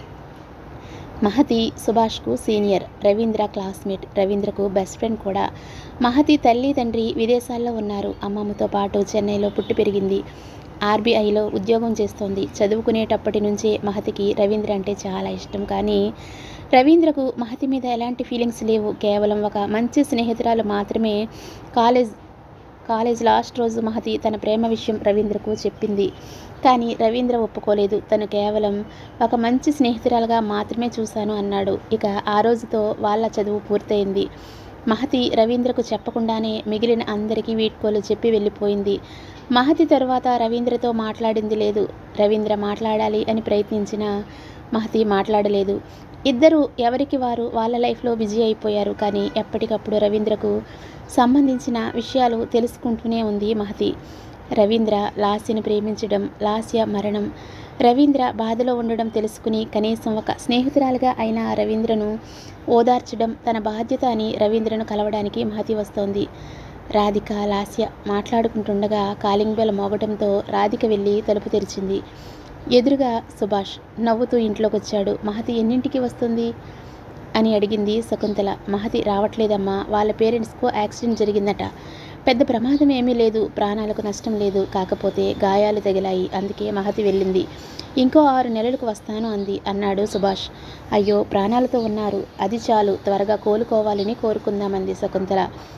మహతి సుభాష్కు సీనియర్ రవీంద్ర క్లాస్మేట్ రవీంద్రకు బెస్ట్ ఫ్రెండ్ కూడా మహతి తల్లి తండ్రి విదేశాల్లో ఉన్నారు అమ్మమ్మతో పాటు చెన్నైలో పుట్టి పెరిగింది ఆర్బీఐలో ఉద్యోగం చేస్తోంది చదువుకునేటప్పటి నుంచే మహతికి రవీంద్ర అంటే చాలా ఇష్టం కానీ రవీంద్రకు మహతి మీద ఎలాంటి ఫీలింగ్స్ లేవు కేవలం ఒక మంచి స్నేహితురాలు మాత్రమే కాలేజ్ కాలేజ్ లాస్ట్ రోజు మహతి తన ప్రేమ విషయం రవీంద్రకు చెప్పింది కానీ రవీంద్ర ఒప్పుకోలేదు తను కేవలం ఒక మంచి స్నేహితురాలుగా మాత్రమే చూశాను అన్నాడు ఇక ఆ రోజుతో వాళ్ళ చదువు పూర్తయింది మహతి రవీంద్రకు చెప్పకుండానే మిగిలిన అందరికీ వీడ్కోలు చెప్పి వెళ్ళిపోయింది మహతి తరువాత రవీంద్రతో మాట్లాడింది లేదు రవీంద్ర మాట్లాడాలి అని ప్రయత్నించినా మహతి మాట్లాడలేదు ఇద్దరు ఎవరికి వారు వాళ్ళ లైఫ్లో బిజీ అయిపోయారు కానీ ఎప్పటికప్పుడు రవీంద్రకు సంబంధించిన విషయాలు తెలుసుకుంటూనే ఉంది మహతి రవీంద్ర లాస్యను ప్రేమించడం లాస్య మరణం రవీంద్ర బాధలో ఉండడం తెలుసుకుని కనీసం ఒక స్నేహితురాలుగా అయిన రవీంద్రను ఓదార్చడం తన బాధ్యత అని రవీంద్రను కలవడానికి మహతి వస్తోంది రాధిక లాస్య మాట్లాడుకుంటుండగా కాలింగ్ బెల్ మోగటంతో రాధిక వెళ్ళి తలుపు తెరిచింది ఎదురుగా సుభాష్ నవ్వుతూ ఇంట్లోకి వచ్చాడు మహతి ఎన్నింటికి వస్తుంది అని అడిగింది శకుంతల మహతి రావట్లేదమ్మా వాళ్ళ పేరెంట్స్కు యాక్సిడెంట్ జరిగిందట పెద్ద ప్రమాదం ఏమీ లేదు ప్రాణాలకు నష్టం లేదు కాకపోతే గాయాలు తగిలాయి అందుకే మహతి వెళ్ళింది ఇంకో ఆరు నెలలకు వస్తాను అంది అన్నాడు సుభాష్ అయ్యో ప్రాణాలతో ఉన్నారు అది చాలు త్వరగా కోలుకోవాలని కోరుకుందామంది శకుంతల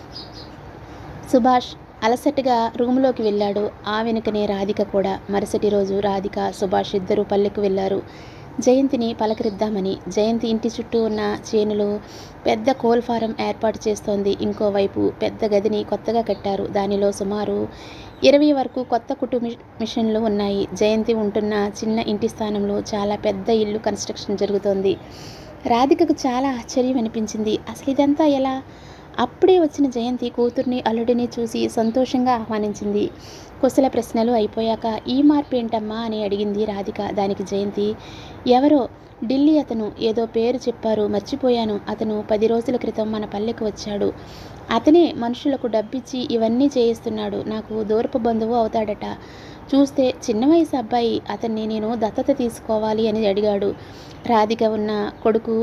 సుభాష్ అలసటగా రూములోకి వెళ్ళాడు ఆ వెనుకనే రాధిక కూడా మరుసటి రోజు రాధిక సుభాష్ ఇద్దరు పల్లెకు వెళ్ళారు జయంతిని పలకరిద్దామని జయంతి ఇంటి చుట్టూ ఉన్న చేనులో పెద్ద కోల్ ఫారం ఏర్పాటు చేస్తోంది ఇంకోవైపు పెద్ద గదిని కొత్తగా కట్టారు దానిలో సుమారు ఇరవై వరకు కొత్త కుటుంబ మిషన్లు ఉన్నాయి జయంతి ఉంటున్న చిన్న ఇంటి స్థానంలో చాలా పెద్ద ఇల్లు కన్స్ట్రక్షన్ జరుగుతోంది రాధికకు చాలా ఆశ్చర్యం అనిపించింది అసలు ఇదంతా ఎలా అప్పుడే వచ్చిన జయంతి కూతుర్ని అల్లుడిని చూసి సంతోషంగా ఆహ్వానించింది కుశల ప్రశ్నలు అయిపోయాక ఈ మార్పు ఏంటమ్మా అని అడిగింది రాధిక దానికి జయంతి ఎవరో ఢిల్లీ అతను ఏదో పేరు చెప్పారు మర్చిపోయాను అతను పది రోజుల క్రితం మన పల్లెకు వచ్చాడు అతనే మనుషులకు డబ్బిచ్చి ఇవన్నీ చేయిస్తున్నాడు నాకు దూరపు బంధువు అవుతాడట చూస్తే చిన్న వయసు అబ్బాయి అతన్ని నేను దత్తత తీసుకోవాలి అని అడిగాడు రాధిక ఉన్న కొడుకు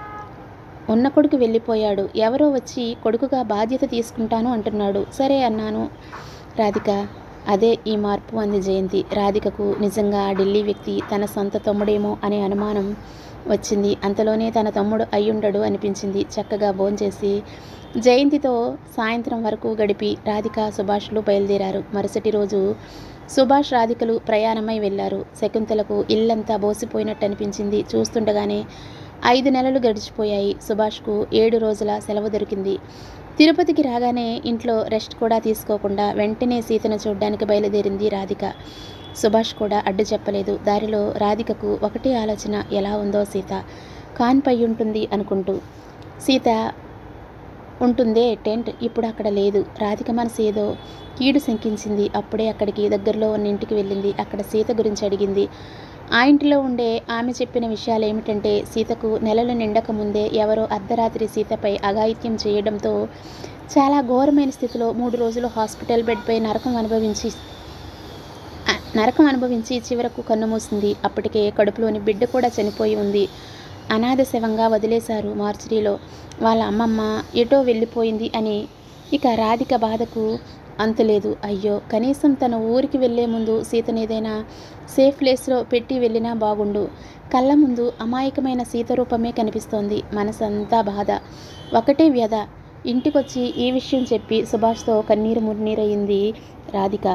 ఉన్న కొడుకు వెళ్ళిపోయాడు ఎవరో వచ్చి కొడుకుగా బాధ్యత తీసుకుంటాను అంటున్నాడు సరే అన్నాను రాధిక అదే ఈ మార్పు అంది జయంతి రాధికకు నిజంగా ఆ ఢిల్లీ వ్యక్తి తన సొంత తమ్ముడేమో అనే అనుమానం వచ్చింది అంతలోనే తన తమ్ముడు అయ్యుండడు అనిపించింది చక్కగా భోంచేసి జయంతితో సాయంత్రం వరకు గడిపి రాధిక సుభాష్లు బయలుదేరారు మరుసటి రోజు సుభాష్ రాధికలు ప్రయాణమై వెళ్ళారు శకుంతలకు ఇల్లంతా బోసిపోయినట్టు అనిపించింది చూస్తుండగానే ఐదు నెలలు గడిచిపోయాయి సుభాష్కు ఏడు రోజుల సెలవు దొరికింది తిరుపతికి రాగానే ఇంట్లో రెస్ట్ కూడా తీసుకోకుండా వెంటనే సీతను చూడ్డానికి బయలుదేరింది రాధిక సుభాష్ కూడా అడ్డు చెప్పలేదు దారిలో రాధికకు ఒకటే ఆలోచన ఎలా ఉందో సీత కాన్పై ఉంటుంది అనుకుంటూ సీత ఉంటుందే టెంట్ ఇప్పుడు అక్కడ లేదు రాధిక మనసు ఏదో కీడు శంకించింది అప్పుడే అక్కడికి దగ్గరలో ఉన్న ఇంటికి వెళ్ళింది అక్కడ సీత గురించి అడిగింది ఆ ఇంటిలో ఉండే ఆమె చెప్పిన విషయాలు ఏమిటంటే సీతకు నెలలు నిండక ముందే ఎవరో అర్ధరాత్రి సీతపై అఘాయిత్యం చేయడంతో చాలా ఘోరమైన స్థితిలో మూడు రోజులు హాస్పిటల్ బెడ్పై నరకం అనుభవించి ఆ, నరకం అనుభవించి చివరకు కన్నుమూసింది అప్పటికే కడుపులోని బిడ్డ కూడా చనిపోయి ఉంది అనాథ శవంగా వదిలేశారు మార్చిరీలో వాళ్ళ అమ్మమ్మ ఎటో వెళ్ళిపోయింది అని ఇక రాధిక బాధకు అంతులేదు అయ్యో కనీసం తన ఊరికి వెళ్ళే ముందు సీతను ఏదైనా సేఫ్ ప్లేస్లో పెట్టి వెళ్ళినా బాగుండు కళ్ళ ముందు అమాయకమైన సీత రూపమే కనిపిస్తోంది మనసంతా బాధ ఒకటే వ్యధ ఇంటికొచ్చి ఈ విషయం చెప్పి సుభాష్తో కన్నీరు మున్నీరయింది రాధిక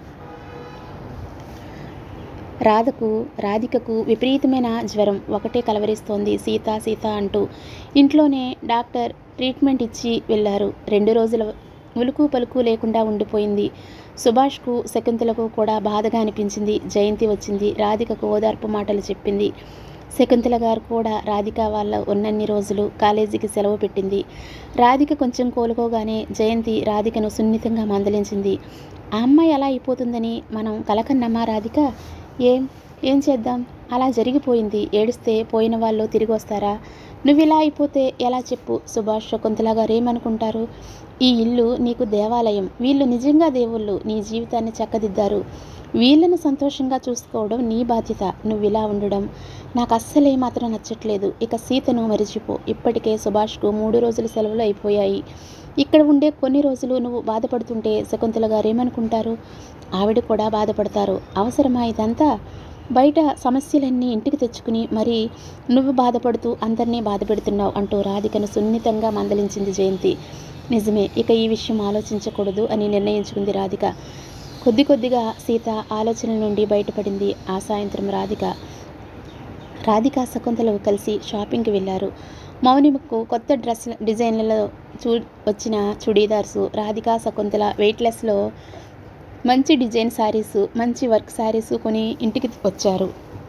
రాధకు రాధికకు విపరీతమైన జ్వరం ఒకటే కలవరిస్తోంది సీత సీత అంటూ ఇంట్లోనే డాక్టర్ ట్రీట్మెంట్ ఇచ్చి వెళ్ళారు రెండు రోజుల ఉలుకు పలుకు లేకుండా ఉండిపోయింది సుభాష్కు శకుంతలకు కూడా బాధగా అనిపించింది జయంతి వచ్చింది రాధికకు ఓదార్పు మాటలు చెప్పింది శకుంతల గారు కూడా రాధిక వాళ్ళ ఉన్నన్ని రోజులు కాలేజీకి సెలవు పెట్టింది రాధిక కొంచెం కోలుకోగానే జయంతి రాధికను సున్నితంగా మందలించింది ఆ అమ్మాయి అలా అయిపోతుందని మనం కలకన్నమ్మా రాధిక ఏం ఏం చేద్దాం అలా జరిగిపోయింది ఏడిస్తే పోయిన వాళ్ళు తిరిగి వస్తారా నువ్వు ఇలా అయిపోతే ఎలా చెప్పు సుభాష్ శకుంతల గారు ఏమనుకుంటారు ఈ ఇల్లు నీకు దేవాలయం వీళ్ళు నిజంగా దేవుళ్ళు నీ జీవితాన్ని చక్కదిద్దారు వీళ్ళను సంతోషంగా చూసుకోవడం నీ బాధ్యత నువ్వు ఇలా ఉండడం నాకు అస్సలే మాత్రం నచ్చట్లేదు ఇక సీతను మరిచిపో ఇప్పటికే సుభాష్కు మూడు రోజుల సెలవులు అయిపోయాయి ఇక్కడ ఉండే కొన్ని రోజులు నువ్వు బాధపడుతుంటే శకుంతల గారు ఏమనుకుంటారు ఆవిడ కూడా బాధపడతారు అవసరమా ఇదంతా బయట సమస్యలన్నీ ఇంటికి తెచ్చుకుని మరి నువ్వు బాధపడుతూ అందరినీ బాధ పెడుతున్నావు అంటూ రాధికను సున్నితంగా మందలించింది జయంతి నిజమే ఇక ఈ విషయం ఆలోచించకూడదు అని నిర్ణయించుకుంది రాధిక కొద్ది కొద్దిగా సీత ఆలోచనల నుండి బయటపడింది ఆ సాయంత్రం రాధిక రాధిక శకుంతలు కలిసి షాపింగ్కి వెళ్ళారు మౌనిమకు కొత్త డ్రెస్ డిజైన్లలో చూ వచ్చిన చుడీదార్సు రాధిక శకుంతల వెయిట్లెస్లో మంచి డిజైన్ శారీస్ మంచి వర్క్ శారీస్ కొని ఇంటికి వచ్చారు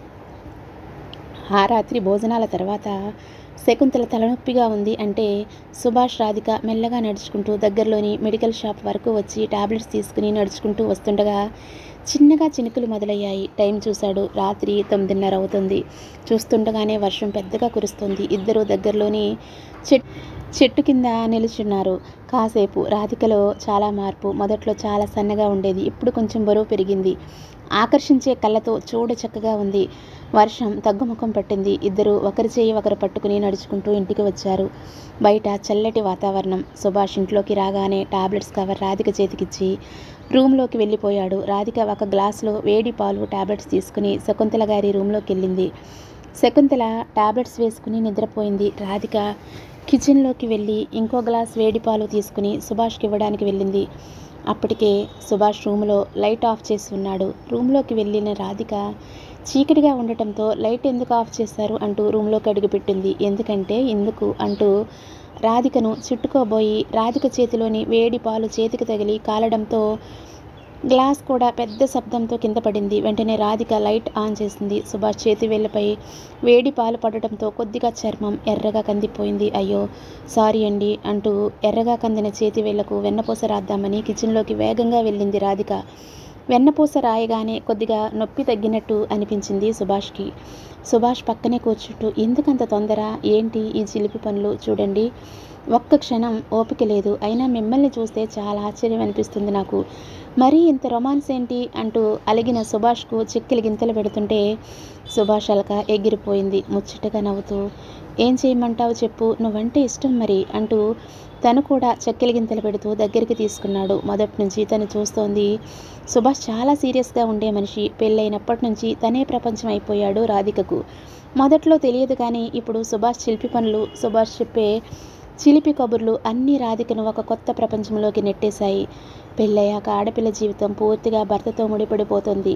ఆ రాత్రి భోజనాల తర్వాత శకుంతల తలనొప్పిగా ఉంది అంటే సుభాష్ రాధిక మెల్లగా నడుచుకుంటూ దగ్గరలోని మెడికల్ షాప్ వరకు వచ్చి టాబ్లెట్స్ తీసుకుని నడుచుకుంటూ వస్తుండగా చిన్నగా చినుకులు మొదలయ్యాయి టైం చూశాడు రాత్రి తొమ్మిదిన్నర అవుతుంది చూస్తుండగానే వర్షం పెద్దగా కురుస్తుంది ఇద్దరు దగ్గరలోని చెట్ చెట్టు కింద నిలుచున్నారు కాసేపు రాధికలో చాలా మార్పు మొదట్లో చాలా సన్నగా ఉండేది ఇప్పుడు కొంచెం బరువు పెరిగింది ఆకర్షించే కళ్ళతో చూడ చక్కగా ఉంది వర్షం తగ్గుముఖం పట్టింది ఇద్దరు ఒకరి చేయి ఒకరు పట్టుకుని నడుచుకుంటూ ఇంటికి వచ్చారు బయట చల్లటి వాతావరణం సుభాష్ ఇంట్లోకి రాగానే టాబ్లెట్స్ కవర్ రాధిక చేతికిచ్చి రూమ్లోకి వెళ్ళిపోయాడు రాధిక ఒక గ్లాసులో వేడి పాలు టాబ్లెట్స్ తీసుకుని శకుంతల గారి రూమ్లోకి వెళ్ళింది శకుంతల టాబ్లెట్స్ వేసుకుని నిద్రపోయింది రాధిక కిచెన్లోకి వెళ్ళి ఇంకో గ్లాస్ వేడి పాలు తీసుకుని సుభాష్కి ఇవ్వడానికి వెళ్ళింది అప్పటికే సుభాష్ రూమ్లో లైట్ ఆఫ్ చేసి ఉన్నాడు రూమ్లోకి వెళ్ళిన రాధిక చీకటిగా ఉండటంతో లైట్ ఎందుకు ఆఫ్ చేశారు అంటూ రూమ్లోకి అడుగుపెట్టింది ఎందుకంటే ఎందుకు అంటూ రాధికను చుట్టుకోబోయి రాధిక చేతిలోని వేడి పాలు చేతికి తగిలి కాలడంతో గ్లాస్ కూడా పెద్ద శబ్దంతో కింద పడింది వెంటనే రాధిక లైట్ ఆన్ చేసింది సుభాష్ చేతి వేళ్ళపై వేడి పాలు పడటంతో కొద్దిగా చర్మం ఎర్రగా కందిపోయింది అయ్యో సారీ అండి అంటూ ఎర్రగా కందిన చేతి వేళ్లకు వెన్నపూస రాద్దామని కిచెన్లోకి వేగంగా వెళ్ళింది రాధిక వెన్నపూస రాయగానే కొద్దిగా నొప్పి తగ్గినట్టు అనిపించింది సుభాష్కి సుభాష్ పక్కనే కూర్చుంటూ ఎందుకంత తొందర ఏంటి ఈ చిలిపి పనులు చూడండి ఒక్క క్షణం ఓపిక లేదు అయినా మిమ్మల్ని చూస్తే చాలా ఆశ్చర్యం అనిపిస్తుంది నాకు మరీ ఇంత రొమాన్స్ ఏంటి అంటూ అలిగిన సుభాష్కు చిక్కిలి గింతలు పెడుతుంటే సుభాష్ అలక ఎగిరిపోయింది ముచ్చటగా నవ్వుతూ ఏం చేయమంటావు చెప్పు నువ్వంటే ఇష్టం మరి అంటూ తను కూడా చెక్కిలి గింతలు పెడుతూ దగ్గరికి తీసుకున్నాడు మొదటి నుంచి తను చూస్తోంది సుభాష్ చాలా సీరియస్గా ఉండే మనిషి పెళ్ళైనప్పటి నుంచి తనే ప్రపంచం అయిపోయాడు రాధికకు మొదట్లో తెలియదు కానీ ఇప్పుడు సుభాష్ శిల్పి పనులు సుభాష్ చెప్పే చిలిపి కబుర్లు అన్నీ రాధికను ఒక కొత్త ప్రపంచంలోకి నెట్టేశాయి పెళ్ళయ్యాక ఆడపిల్ల జీవితం పూర్తిగా భర్తతో ముడిపడిపోతుంది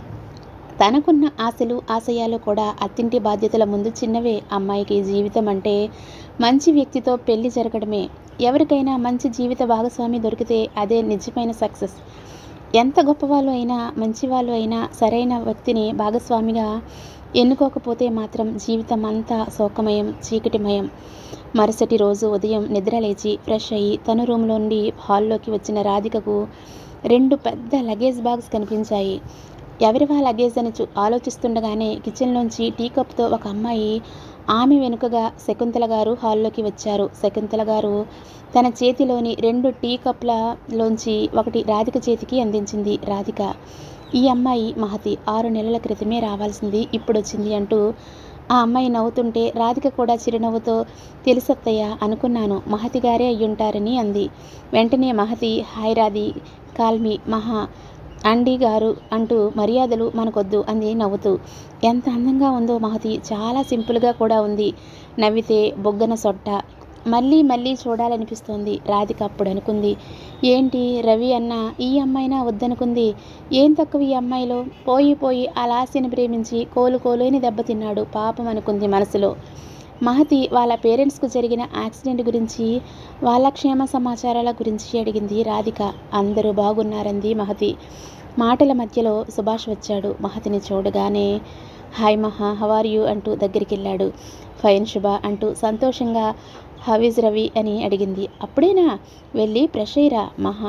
తనకున్న ఆశలు ఆశయాలు కూడా అత్తింటి బాధ్యతల ముందు చిన్నవే అమ్మాయికి జీవితం అంటే మంచి వ్యక్తితో పెళ్లి జరగడమే ఎవరికైనా మంచి జీవిత భాగస్వామి దొరికితే అదే నిజమైన సక్సెస్ ఎంత గొప్పవాళ్ళు అయినా మంచివాళ్ళు అయినా సరైన వ్యక్తిని భాగస్వామిగా ఎన్నుకోకపోతే మాత్రం జీవితం అంతా శోకమయం చీకటిమయం మరుసటి రోజు ఉదయం నిద్ర లేచి ఫ్రెష్ అయ్యి తన రూమ్లో నుండి హాల్లోకి వచ్చిన రాధికకు రెండు పెద్ద లగేజ్ బాగ్స్ కనిపించాయి ఎవరివా లగేజ్ అని చూ ఆలోచిస్తుండగానే కిచెన్లోంచి టీ కప్తో ఒక అమ్మాయి ఆమె వెనుకగా శకుంతల గారు హాల్లోకి వచ్చారు శకుంతల గారు తన చేతిలోని రెండు టీ కప్లలోంచి ఒకటి రాధిక చేతికి అందించింది రాధిక ఈ అమ్మాయి మహతి ఆరు నెలల క్రితమే రావాల్సింది ఇప్పుడు వచ్చింది అంటూ ఆ అమ్మాయి నవ్వుతుంటే రాధిక కూడా చిరునవ్వుతో తెలుసత్తయ్య అనుకున్నాను మహతి గారే అయ్యుంటారని అంది వెంటనే మహతి హాయ్ రాధి కాల్మి మహా అండి గారు అంటూ మర్యాదలు మనకొద్దు అంది నవ్వుతూ ఎంత అందంగా ఉందో మహతి చాలా సింపుల్గా కూడా ఉంది నవ్వితే బొగ్గన సొట్ట మళ్ళీ మళ్ళీ చూడాలనిపిస్తోంది రాధిక అప్పుడు అనుకుంది ఏంటి రవి అన్న ఈ అమ్మాయినా వద్దనుకుంది ఏం తక్కువ ఈ అమ్మాయిలో పోయి పోయి ఆ లాస్యని ప్రేమించి కోలు కోలేని దెబ్బతిన్నాడు పాపం అనుకుంది మనసులో మహతి వాళ్ళ పేరెంట్స్కు జరిగిన యాక్సిడెంట్ గురించి వాళ్ళ క్షేమ సమాచారాల గురించి అడిగింది రాధిక అందరూ బాగున్నారంది మహతి మాటల మధ్యలో సుభాష్ వచ్చాడు మహతిని చూడగానే హాయ్ మహా హవార్ యూ అంటూ దగ్గరికి వెళ్ళాడు ఫైన్ శుభ అంటూ సంతోషంగా హవీజ్ రవి అని అడిగింది అప్పుడేనా వెళ్ళి ఫ్రెష్ అయ్యిరా మహా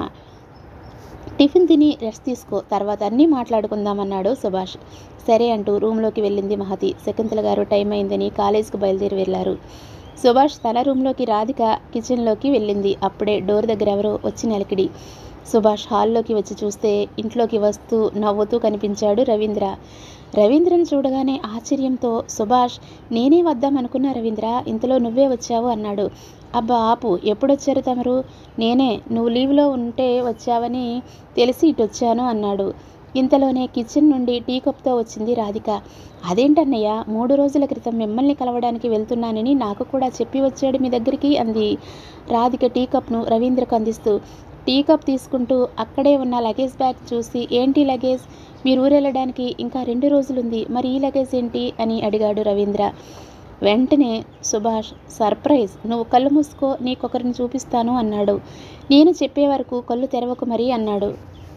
టిఫిన్ తిని రెస్ట్ తీసుకో తర్వాత అన్నీ మాట్లాడుకుందామన్నాడు సుభాష్ సరే అంటూ రూమ్లోకి వెళ్ళింది మహతి శకుంతల గారు టైం అయిందని కాలేజీకి బయలుదేరి వెళ్ళారు సుభాష్ తన రూమ్లోకి రాధిక కిచెన్లోకి వెళ్ళింది అప్పుడే డోర్ దగ్గర ఎవరో వచ్చి నిలకిడి సుభాష్ హాల్లోకి వచ్చి చూస్తే ఇంట్లోకి వస్తూ నవ్వుతూ కనిపించాడు రవీంద్ర రవీంద్రను చూడగానే ఆశ్చర్యంతో సుభాష్ నేనే వద్దామనుకున్నా రవీంద్ర ఇంతలో నువ్వే వచ్చావు అన్నాడు అబ్బా ఆపు ఎప్పుడొచ్చారు తమరు నేనే నువ్వు లీవ్లో ఉంటే వచ్చావని తెలిసి ఇటు వచ్చాను అన్నాడు ఇంతలోనే కిచెన్ నుండి టీ కప్తో వచ్చింది రాధిక అదేంటన్నయ్య మూడు రోజుల క్రితం మిమ్మల్ని కలవడానికి వెళ్తున్నానని నాకు కూడా చెప్పి వచ్చాడు మీ దగ్గరికి అంది రాధిక టీ కప్ను రవీంద్రకు అందిస్తూ టీ కప్ తీసుకుంటూ అక్కడే ఉన్న లగేజ్ బ్యాగ్ చూసి ఏంటి లగేజ్ మీరు ఊరెళ్ళడానికి ఇంకా రెండు రోజులుంది మరి ఈ లగేజ్ ఏంటి అని అడిగాడు రవీంద్ర వెంటనే సుభాష్ సర్ప్రైజ్ నువ్వు కళ్ళు మూసుకో నీకొకరిని చూపిస్తాను అన్నాడు నేను చెప్పే వరకు కళ్ళు తెరవకు మరీ అన్నాడు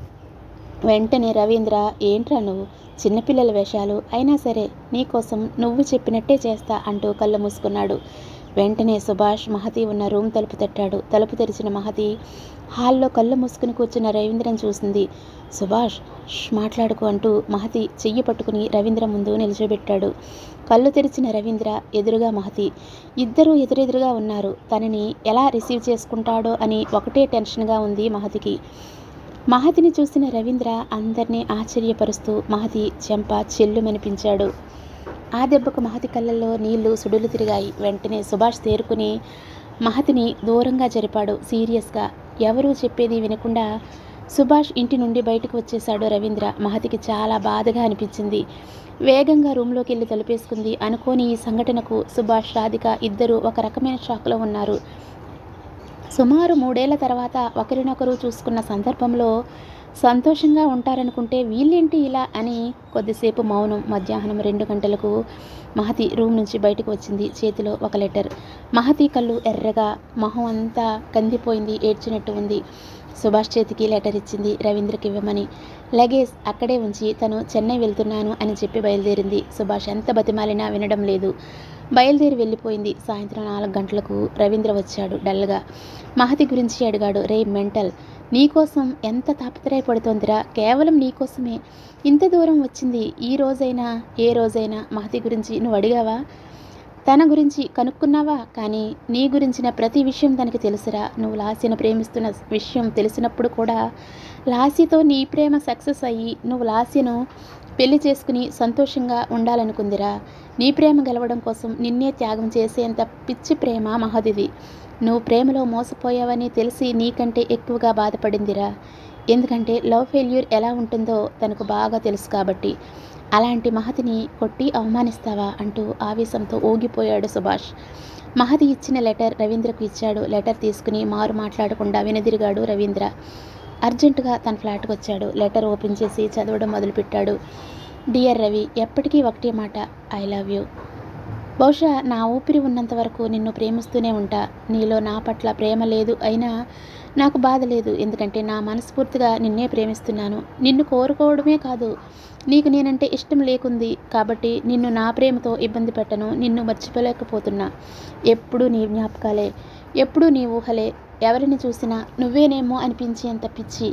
వెంటనే రవీంద్ర ఏంట్రా నువ్వు చిన్నపిల్లల వేషాలు అయినా సరే నీకోసం నువ్వు చెప్పినట్టే చేస్తా అంటూ కళ్ళు మూసుకున్నాడు వెంటనే సుభాష్ మహతి ఉన్న రూమ్ తలుపు తట్టాడు తలుపు తెరిచిన మహతి హాల్లో కళ్ళు మూసుకుని కూర్చున్న రవీంద్రని చూసింది సుభాష్ ష్ మాట్లాడుకు అంటూ మహతి చెయ్యి పట్టుకుని రవీంద్ర ముందు నిల్చోబెట్టాడు కళ్ళు తెరిచిన రవీంద్ర ఎదురుగా మహతి ఇద్దరూ ఎదురెదురుగా ఉన్నారు తనని ఎలా రిసీవ్ చేసుకుంటాడో అని ఒకటే టెన్షన్గా ఉంది మహతికి మహతిని చూసిన రవీంద్ర అందరినీ ఆశ్చర్యపరుస్తూ మహతి చెంప చెల్లుమనిపించాడు ఆ దెబ్బకు మహతి కళ్ళల్లో నీళ్లు సుడులు తిరిగాయి వెంటనే సుభాష్ తేరుకుని మహతిని దూరంగా జరిపాడు సీరియస్గా ఎవరూ చెప్పేది వినకుండా సుభాష్ ఇంటి నుండి బయటకు వచ్చేశాడు రవీంద్ర మహతికి చాలా బాధగా అనిపించింది వేగంగా రూమ్లోకి వెళ్ళి తలుపేసుకుంది అనుకోని ఈ సంఘటనకు సుభాష్ రాధిక ఇద్దరు ఒక రకమైన షాక్లో ఉన్నారు సుమారు మూడేళ్ల తర్వాత ఒకరినొకరు చూసుకున్న సందర్భంలో సంతోషంగా ఉంటారనుకుంటే వీళ్ళేంటి ఇలా అని కొద్దిసేపు మౌనం మధ్యాహ్నం రెండు గంటలకు మహతి రూమ్ నుంచి బయటకు వచ్చింది చేతిలో ఒక లెటర్ మహతి కళ్ళు ఎర్రగా మొహం అంతా కందిపోయింది ఏడ్చినట్టు ఉంది సుభాష్ చేతికి లెటర్ ఇచ్చింది రవీంద్రకి ఇవ్వమని లగేజ్ అక్కడే ఉంచి తను చెన్నై వెళ్తున్నాను అని చెప్పి బయలుదేరింది సుభాష్ ఎంత బతిమాలినా వినడం లేదు బయలుదేరి వెళ్ళిపోయింది సాయంత్రం నాలుగు గంటలకు రవీంద్ర వచ్చాడు డల్గా మహతి గురించి అడిగాడు రే మెంటల్ నీకోసం ఎంత తాపత్రయపడుతోందిరా కేవలం నీకోసమే ఇంత దూరం వచ్చింది ఈ రోజైనా ఏ రోజైనా మహతి గురించి నువ్వు అడిగావా తన గురించి కనుక్కున్నావా కానీ నీ గురించిన ప్రతి విషయం తనకి తెలుసురా నువ్వు లాస్యను ప్రేమిస్తున్న విషయం తెలిసినప్పుడు కూడా లాస్యతో నీ ప్రేమ సక్సెస్ అయ్యి నువ్వు లాస్యను పెళ్లి చేసుకుని సంతోషంగా ఉండాలనుకుందిరా నీ ప్రేమ గెలవడం కోసం నిన్నే త్యాగం చేసేంత పిచ్చి ప్రేమ మహదిది నువ్వు ప్రేమలో మోసపోయావని తెలిసి నీకంటే ఎక్కువగా బాధపడిందిరా ఎందుకంటే లవ్ ఫెయిల్యూర్ ఎలా ఉంటుందో తనకు బాగా తెలుసు కాబట్టి అలాంటి మహతిని కొట్టి అవమానిస్తావా అంటూ ఆవేశంతో ఊగిపోయాడు సుభాష్ మహతి ఇచ్చిన లెటర్ రవీంద్రకు ఇచ్చాడు లెటర్ తీసుకుని మారు మాట్లాడకుండా వెనుదిరిగాడు రవీంద్ర అర్జెంటుగా తన ఫ్లాట్కి వచ్చాడు లెటర్ ఓపెన్ చేసి చదవడం మొదలుపెట్టాడు డియర్ రవి ఎప్పటికీ ఒకటే మాట ఐ లవ్ యూ బహుశా నా ఊపిరి ఉన్నంత వరకు నిన్ను ప్రేమిస్తూనే ఉంటా నీలో నా పట్ల ప్రేమ లేదు అయినా నాకు బాధ లేదు ఎందుకంటే నా మనస్ఫూర్తిగా నిన్నే ప్రేమిస్తున్నాను నిన్ను కోరుకోవడమే కాదు నీకు నేనంటే ఇష్టం లేకుంది కాబట్టి నిన్ను నా ప్రేమతో ఇబ్బంది పెట్టను నిన్ను మర్చిపోలేకపోతున్నా ఎప్పుడూ నీ జ్ఞాపకాలే ఎప్పుడూ నీ ఊహలే ఎవరిని చూసినా నువ్వేనేమో అనిపించేంత పిచ్చి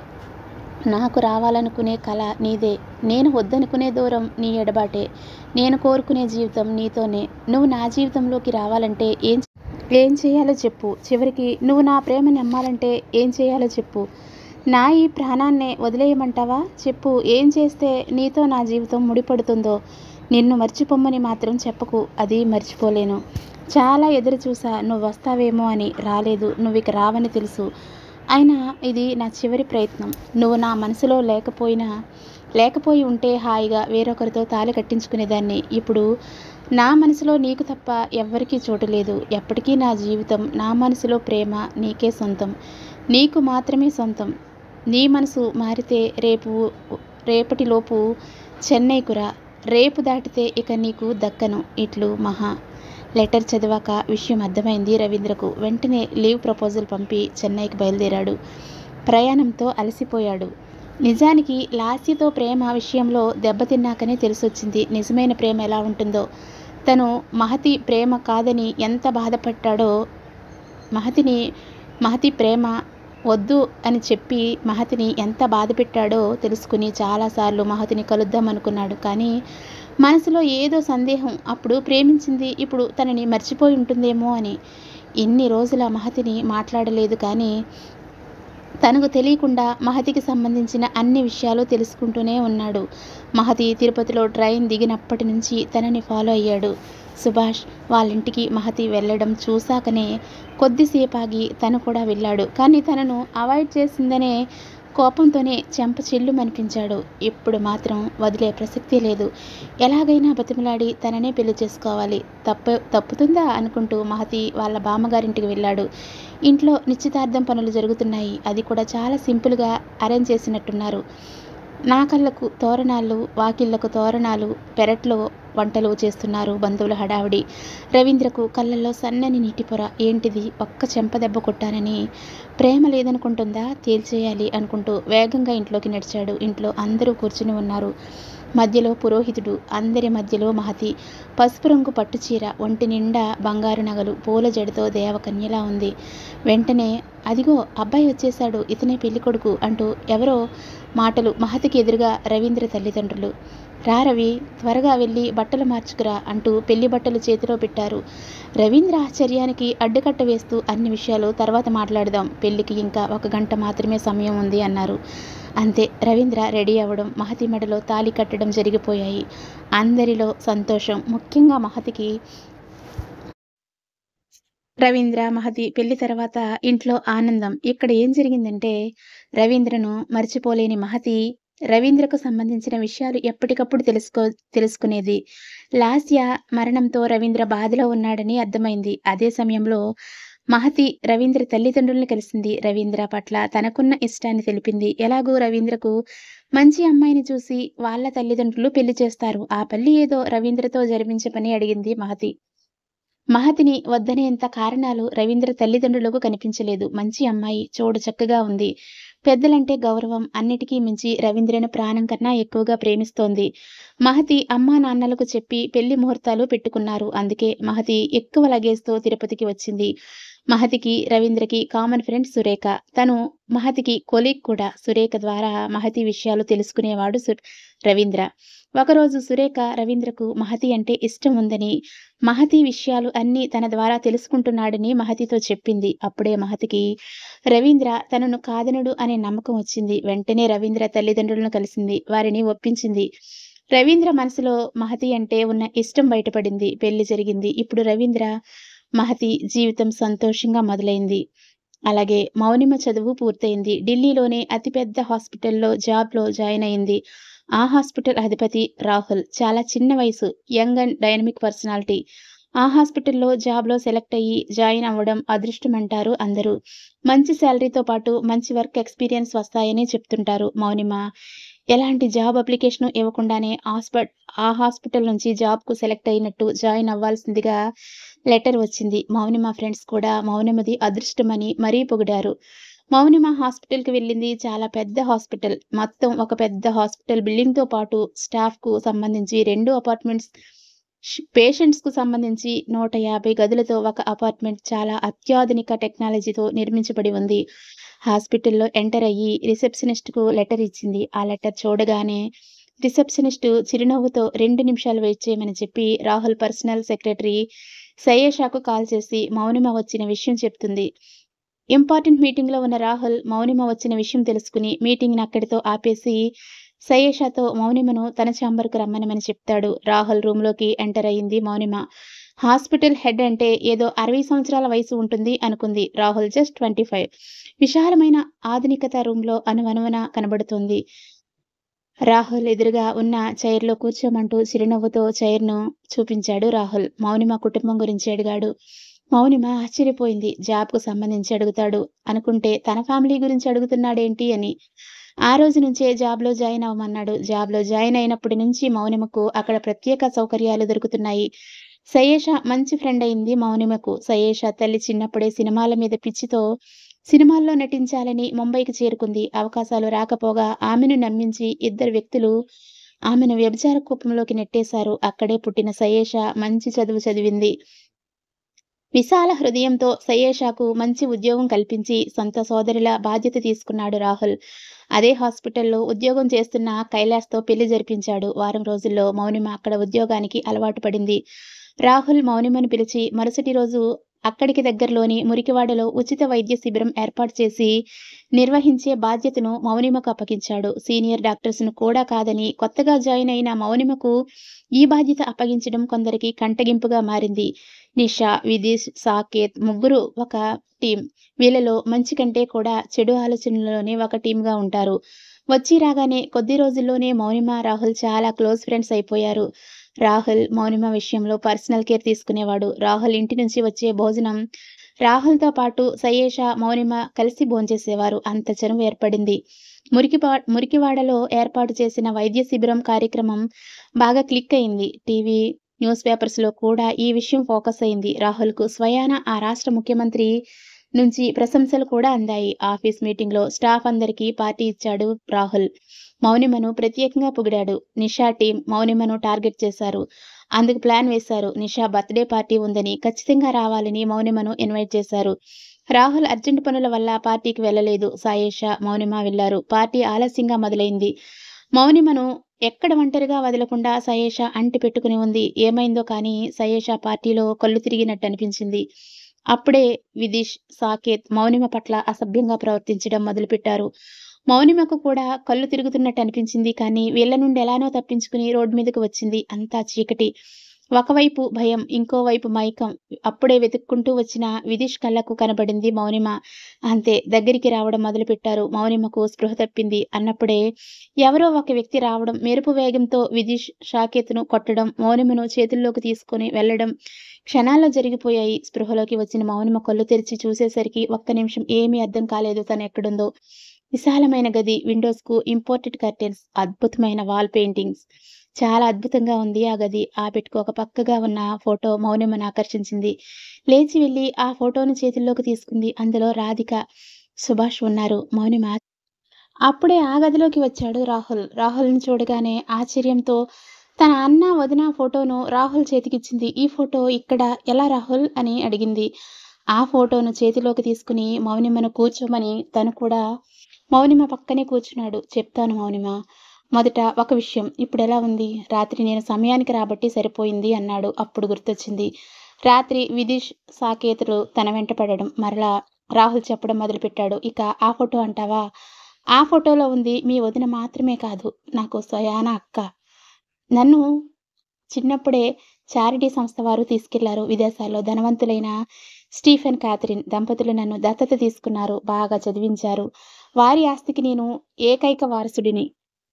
నాకు రావాలనుకునే కళ నీదే నేను వద్దనుకునే దూరం నీ ఎడబాటే నేను కోరుకునే జీవితం నీతోనే నువ్వు నా జీవితంలోకి రావాలంటే ఏం ఏం చేయాలో చెప్పు చివరికి నువ్వు నా ప్రేమ నమ్మాలంటే ఏం చేయాలో చెప్పు నా ఈ ప్రాణాన్నే వదిలేయమంటావా చెప్పు ఏం చేస్తే నీతో నా జీవితం ముడిపడుతుందో నిన్ను మర్చిపోమ్మని మాత్రం చెప్పకు అది మర్చిపోలేను చాలా ఎదురు చూసా నువ్వు వస్తావేమో అని రాలేదు నువ్వు ఇక రావని తెలుసు అయినా ఇది నా చివరి ప్రయత్నం నువ్వు నా మనసులో లేకపోయినా లేకపోయి ఉంటే హాయిగా వేరొకరితో తాళి కట్టించుకునేదాన్ని ఇప్పుడు నా మనసులో నీకు తప్ప ఎవ్వరికీ చోటు లేదు ఎప్పటికీ నా జీవితం నా మనసులో ప్రేమ నీకే సొంతం నీకు మాత్రమే సొంతం నీ మనసు మారితే రేపు రేపటిలోపు చెన్నైకురా రేపు దాటితే ఇక నీకు దక్కను ఇట్లు మహా లెటర్ చదివాక విషయం అర్థమైంది రవీంద్రకు వెంటనే లీవ్ ప్రపోజల్ పంపి చెన్నైకి బయలుదేరాడు ప్రయాణంతో అలసిపోయాడు నిజానికి లాస్యతో ప్రేమ విషయంలో దెబ్బతిన్నాకనే తెలిసొచ్చింది నిజమైన ప్రేమ ఎలా ఉంటుందో తను మహతి ప్రేమ కాదని ఎంత బాధపడ్డాడో మహతిని మహతి ప్రేమ వద్దు అని చెప్పి మహతిని ఎంత బాధ పెట్టాడో తెలుసుకుని చాలాసార్లు మహతిని కలుద్దాం అనుకున్నాడు కానీ మనసులో ఏదో సందేహం అప్పుడు ప్రేమించింది ఇప్పుడు తనని మర్చిపోయి ఉంటుందేమో అని ఇన్ని రోజుల మహతిని మాట్లాడలేదు కానీ తనకు తెలియకుండా మహతికి సంబంధించిన అన్ని విషయాలు తెలుసుకుంటూనే ఉన్నాడు మహతి తిరుపతిలో ట్రైన్ దిగినప్పటి నుంచి తనని ఫాలో అయ్యాడు సుభాష్ వాళ్ళింటికి మహతి వెళ్ళడం చూశాకనే కొద్దిసేపు ఆగి తను కూడా వెళ్ళాడు కానీ తనను అవాయిడ్ చేసిందనే కోపంతోనే చెంప చెల్లుమనిపించాడు ఇప్పుడు మాత్రం వదిలే ప్రసక్తి లేదు ఎలాగైనా బతిమలాడి తననే పెళ్లి చేసుకోవాలి తప్పు తప్పుతుందా అనుకుంటూ మహతి వాళ్ళ బామ్మగారింటికి వెళ్ళాడు ఇంట్లో నిశ్చితార్థం పనులు జరుగుతున్నాయి అది కూడా చాలా సింపుల్గా అరేంజ్ చేసినట్టున్నారు నా కళ్ళకు తోరణాలు వాకిళ్లకు తోరణాలు పెరట్లో వంటలు చేస్తున్నారు బంధువుల హడావిడి రవీంద్రకు కళ్ళల్లో సన్నని నీటి పొర ఏంటిది ఒక్క చెంప దెబ్బ కొట్టానని ప్రేమ లేదనుకుంటుందా తేల్చేయాలి అనుకుంటూ వేగంగా ఇంట్లోకి నడిచాడు ఇంట్లో అందరూ కూర్చుని ఉన్నారు మధ్యలో పురోహితుడు అందరి మధ్యలో మహతి పసుపు రంగు పట్టుచీర ఒంటి నిండా బంగారు నగలు పూల జడితో దేవకన్యలా ఉంది వెంటనే అదిగో అబ్బాయి వచ్చేశాడు ఇతనే పెళ్ళికొడుకు అంటూ ఎవరో మాటలు మహతికి ఎదురుగా రవీంద్ర తల్లిదండ్రులు రా రవి త్వరగా వెళ్ళి బట్టలు మార్చుకురా అంటూ పెళ్లి బట్టలు చేతిలో పెట్టారు రవీంద్ర ఆశ్చర్యానికి అడ్డుకట్ట వేస్తూ అన్ని విషయాలు తర్వాత మాట్లాడదాం పెళ్లికి ఇంకా ఒక గంట మాత్రమే సమయం ఉంది అన్నారు అంతే రవీంద్ర రెడీ అవ్వడం మహతి మెడలో తాలి కట్టడం జరిగిపోయాయి అందరిలో సంతోషం ముఖ్యంగా మహతికి రవీంద్ర మహతి పెళ్లి తర్వాత ఇంట్లో ఆనందం ఇక్కడ ఏం జరిగిందంటే రవీంద్రను మర్చిపోలేని మహతి రవీంద్రకు సంబంధించిన విషయాలు ఎప్పటికప్పుడు తెలుసుకో తెలుసుకునేది లాస్య మరణంతో రవీంద్ర బాధలో ఉన్నాడని అర్థమైంది అదే సమయంలో మహతి రవీంద్ర తల్లిదండ్రుల్ని కలిసింది రవీంద్ర పట్ల తనకున్న ఇష్టాన్ని తెలిపింది ఎలాగూ రవీంద్రకు మంచి అమ్మాయిని చూసి వాళ్ళ తల్లిదండ్రులు పెళ్లి చేస్తారు ఆ పెళ్లి ఏదో రవీంద్రతో జరిపించే పని అడిగింది మహతి మహతిని వద్దనేంత కారణాలు రవీంద్ర తల్లిదండ్రులకు కనిపించలేదు మంచి అమ్మాయి చూడు చక్కగా ఉంది పెద్దలంటే గౌరవం అన్నిటికీ మించి రవీంద్రను ప్రాణం కన్నా ఎక్కువగా ప్రేమిస్తోంది మహతి అమ్మా నాన్నలకు చెప్పి పెళ్లి ముహూర్తాలు పెట్టుకున్నారు అందుకే మహతి ఎక్కువ లగేజ్తో తిరుపతికి వచ్చింది మహతికి రవీంద్రకి కామన్ ఫ్రెండ్ సురేఖ తను మహతికి కొలీగ్ కూడా సురేఖ ద్వారా మహతి విషయాలు తెలుసుకునేవాడు సు రవీంద్ర ఒకరోజు సురేఖ రవీంద్రకు మహతి అంటే ఇష్టం ఉందని మహతి విషయాలు అన్నీ తన ద్వారా తెలుసుకుంటున్నాడని మహతితో చెప్పింది అప్పుడే మహతికి రవీంద్ర తనను కాదనడు అనే నమ్మకం వచ్చింది వెంటనే రవీంద్ర తల్లిదండ్రులను కలిసింది వారిని ఒప్పించింది రవీంద్ర మనసులో మహతి అంటే ఉన్న ఇష్టం బయటపడింది పెళ్లి జరిగింది ఇప్పుడు రవీంద్ర మహతి జీవితం సంతోషంగా మొదలైంది అలాగే మౌనిమ చదువు పూర్తయింది ఢిల్లీలోనే అతిపెద్ద హాస్పిటల్లో జాబ్లో జాయిన్ అయింది ఆ హాస్పిటల్ అధిపతి రాహుల్ చాలా చిన్న వయసు యంగ్ అండ్ డైనమిక్ పర్సనాలిటీ ఆ హాస్పిటల్లో జాబ్లో సెలెక్ట్ అయ్యి జాయిన్ అవ్వడం అదృష్టం అంటారు అందరూ మంచి శాలరీతో పాటు మంచి వర్క్ ఎక్స్పీరియన్స్ వస్తాయని చెప్తుంటారు మౌనిమ ఎలాంటి జాబ్ అప్లికేషన్ ఇవ్వకుండానే హాస్పిట ఆ హాస్పిటల్ నుంచి జాబ్కు సెలెక్ట్ అయినట్టు జాయిన్ అవ్వాల్సిందిగా లెటర్ వచ్చింది మౌనిమ ఫ్రెండ్స్ కూడా మౌనిమది అదృష్టమని మరీ పొగిడారు మౌనిమ హాస్పిటల్కి వెళ్ళింది చాలా పెద్ద హాస్పిటల్ మొత్తం ఒక పెద్ద హాస్పిటల్ బిల్డింగ్తో పాటు స్టాఫ్కు సంబంధించి రెండు అపార్ట్మెంట్స్ పేషెంట్స్కు సంబంధించి నూట యాభై గదులతో ఒక అపార్ట్మెంట్ చాలా అత్యాధునిక టెక్నాలజీతో నిర్మించబడి ఉంది హాస్పిటల్లో ఎంటర్ అయ్యి రిసెప్షనిస్ట్కు లెటర్ ఇచ్చింది ఆ లెటర్ చూడగానే రిసెప్షనిస్ట్ చిరునవ్వుతో రెండు నిమిషాలు వెయిట్ చేయమని చెప్పి రాహుల్ పర్సనల్ సెక్రటరీ సయేషాకు కాల్ చేసి మౌనిమ వచ్చిన విషయం చెప్తుంది ఇంపార్టెంట్ మీటింగ్లో ఉన్న రాహుల్ మౌనిమ వచ్చిన విషయం తెలుసుకుని మీటింగ్ని అక్కడితో ఆపేసి సయేషాతో మౌనిమను తన ఛాంబర్కు రమ్మనమని చెప్తాడు రాహుల్ రూమ్లోకి ఎంటర్ అయింది మౌనిమ హాస్పిటల్ హెడ్ అంటే ఏదో అరవై సంవత్సరాల వయసు ఉంటుంది అనుకుంది రాహుల్ జస్ట్ ట్వంటీ ఫైవ్ విశాలమైన ఆధునికత రూమ్లో అనువనువన కనబడుతుంది రాహుల్ ఎదురుగా ఉన్న చైర్లో కూర్చోమంటూ చిరునవ్వుతో చైర్ను చూపించాడు రాహుల్ మౌనిమ కుటుంబం గురించి అడిగాడు మౌనిమ ఆశ్చర్యపోయింది జాబ్కు సంబంధించి అడుగుతాడు అనుకుంటే తన ఫ్యామిలీ గురించి అడుగుతున్నాడేంటి అని ఆ రోజు నుంచే జాబ్లో జాయిన్ అవ్వమన్నాడు జాబ్లో జాయిన్ అయినప్పటి నుంచి మౌనిమకు అక్కడ ప్రత్యేక సౌకర్యాలు దొరుకుతున్నాయి సయేష మంచి ఫ్రెండ్ అయింది మౌనిమకు సయేష తల్లి చిన్నప్పుడే సినిమాల మీద పిచ్చితో సినిమాల్లో నటించాలని ముంబైకి చేరుకుంది అవకాశాలు రాకపోగా ఆమెను నమ్మించి ఇద్దరు వ్యక్తులు ఆమెను వ్యభిచార కూపంలోకి నెట్టేశారు అక్కడే పుట్టిన సయేష మంచి చదువు చదివింది విశాల హృదయంతో సయేషాకు మంచి ఉద్యోగం కల్పించి సొంత సోదరుల బాధ్యత తీసుకున్నాడు రాహుల్ అదే హాస్పిటల్లో ఉద్యోగం చేస్తున్న కైలాష్తో పెళ్లి జరిపించాడు వారం రోజుల్లో మౌనిమ అక్కడ ఉద్యోగానికి అలవాటు పడింది రాహుల్ మౌనిమను పిలిచి మరుసటి రోజు అక్కడికి దగ్గరలోని మురికివాడలో ఉచిత వైద్య శిబిరం ఏర్పాటు చేసి నిర్వహించే బాధ్యతను మౌనిమకు అప్పగించాడు సీనియర్ డాక్టర్స్ను కూడా కాదని కొత్తగా జాయిన్ అయిన మౌనిమకు ఈ బాధ్యత అప్పగించడం కొందరికి కంటగింపుగా మారింది నిషా విదిష్ సాకేత్ ముగ్గురు ఒక టీం వీళ్ళలో మంచి కంటే కూడా చెడు ఆలోచనలోనే ఒక టీంగా ఉంటారు వచ్చి రాగానే కొద్ది రోజుల్లోనే మౌనిమ రాహుల్ చాలా క్లోజ్ ఫ్రెండ్స్ అయిపోయారు రాహుల్ మౌనిమ విషయంలో పర్సనల్ కేర్ తీసుకునేవాడు రాహుల్ ఇంటి నుంచి వచ్చే భోజనం రాహుల్తో పాటు సయేష మౌనిమ కలిసి భోంచేసేవారు అంత చనువు ఏర్పడింది మురికిపా మురికివాడలో ఏర్పాటు చేసిన వైద్య శిబిరం కార్యక్రమం బాగా క్లిక్ అయింది టీవీ న్యూస్ పేపర్స్లో కూడా ఈ విషయం ఫోకస్ అయింది రాహుల్కు స్వయాన ఆ రాష్ట్ర ముఖ్యమంత్రి నుంచి ప్రశంసలు కూడా అందాయి ఆఫీస్ మీటింగ్లో స్టాఫ్ అందరికీ పార్టీ ఇచ్చాడు రాహుల్ మౌనిమను ప్రత్యేకంగా పొగిడాడు నిషా టీం మౌనిమను టార్గెట్ చేశారు అందుకు ప్లాన్ వేశారు నిషా బర్త్డే పార్టీ ఉందని ఖచ్చితంగా రావాలని మౌనిమను ఇన్వైట్ చేశారు రాహుల్ అర్జెంట్ పనుల వల్ల పార్టీకి వెళ్ళలేదు సాయేష మౌనిమ వెళ్లారు పార్టీ ఆలస్యంగా మొదలైంది మౌనిమను ఎక్కడ ఒంటరిగా వదలకుండా సయేష అంటి పెట్టుకుని ఉంది ఏమైందో కానీ సయేష పార్టీలో కళ్ళు తిరిగినట్టు అనిపించింది అప్పుడే విదిష్ సాకేత్ మౌనిమ పట్ల అసభ్యంగా ప్రవర్తించడం మొదలుపెట్టారు మౌనిమకు కూడా కళ్ళు తిరుగుతున్నట్టు అనిపించింది కానీ వీళ్ళ నుండి ఎలానో తప్పించుకుని రోడ్డు మీదకు వచ్చింది అంతా చీకటి ఒకవైపు భయం ఇంకోవైపు మైకం అప్పుడే వెతుక్కుంటూ వచ్చిన విదిష్ కళ్ళకు కనబడింది మౌనిమ అంతే దగ్గరికి రావడం మొదలుపెట్టారు మౌనిమకు స్పృహ తప్పింది అన్నప్పుడే ఎవరో ఒక వ్యక్తి రావడం మెరుపు వేగంతో విదిష్ షాకేత్ను కొట్టడం మౌనిమను చేతుల్లోకి తీసుకుని వెళ్లడం క్షణాల్లో జరిగిపోయాయి స్పృహలోకి వచ్చిన మౌనిమ కళ్ళు తెరిచి చూసేసరికి ఒక్క నిమిషం ఏమీ అర్థం కాలేదు తను ఎక్కడుందో విశాలమైన గది విండోస్కు ఇంపోర్టెడ్ కర్టెన్స్ అద్భుతమైన వాల్ పెయింటింగ్స్ చాలా అద్భుతంగా ఉంది ఆ గది ఆ పెట్టుకు ఒక పక్కగా ఉన్న ఫోటో మౌనిమను ఆకర్షించింది లేచి వెళ్ళి ఆ ఫోటోను చేతుల్లోకి తీసుకుంది అందులో రాధిక సుభాష్ ఉన్నారు మౌనిమ అప్పుడే ఆ గదిలోకి వచ్చాడు రాహుల్ రాహుల్ని చూడగానే ఆశ్చర్యంతో తన అన్న వదిన ఫోటోను రాహుల్ చేతికిచ్చింది ఈ ఫోటో ఇక్కడ ఎలా రాహుల్ అని అడిగింది ఆ ఫోటోను చేతిలోకి తీసుకుని మౌనిమను కూర్చోమని తను కూడా మౌనిమ పక్కనే కూర్చున్నాడు చెప్తాను మౌనిమ మొదట ఒక విషయం ఇప్పుడు ఎలా ఉంది రాత్రి నేను సమయానికి రాబట్టి సరిపోయింది అన్నాడు అప్పుడు గుర్తొచ్చింది రాత్రి విదిష్ సాకేతులు తన వెంట పడడం మరలా రాహుల్ చెప్పడం మొదలుపెట్టాడు ఇక ఆ ఫోటో అంటావా ఆ ఫోటోలో ఉంది మీ వదిన మాత్రమే కాదు నాకు స్వయాన అక్క నన్ను చిన్నప్పుడే చారిటీ సంస్థ వారు తీసుకెళ్లారు విదేశాల్లో ధనవంతులైన స్టీఫెన్ క్యాథరిన్ దంపతులు నన్ను దత్తత తీసుకున్నారు బాగా చదివించారు వారి ఆస్తికి నేను ఏకైక వారసుడిని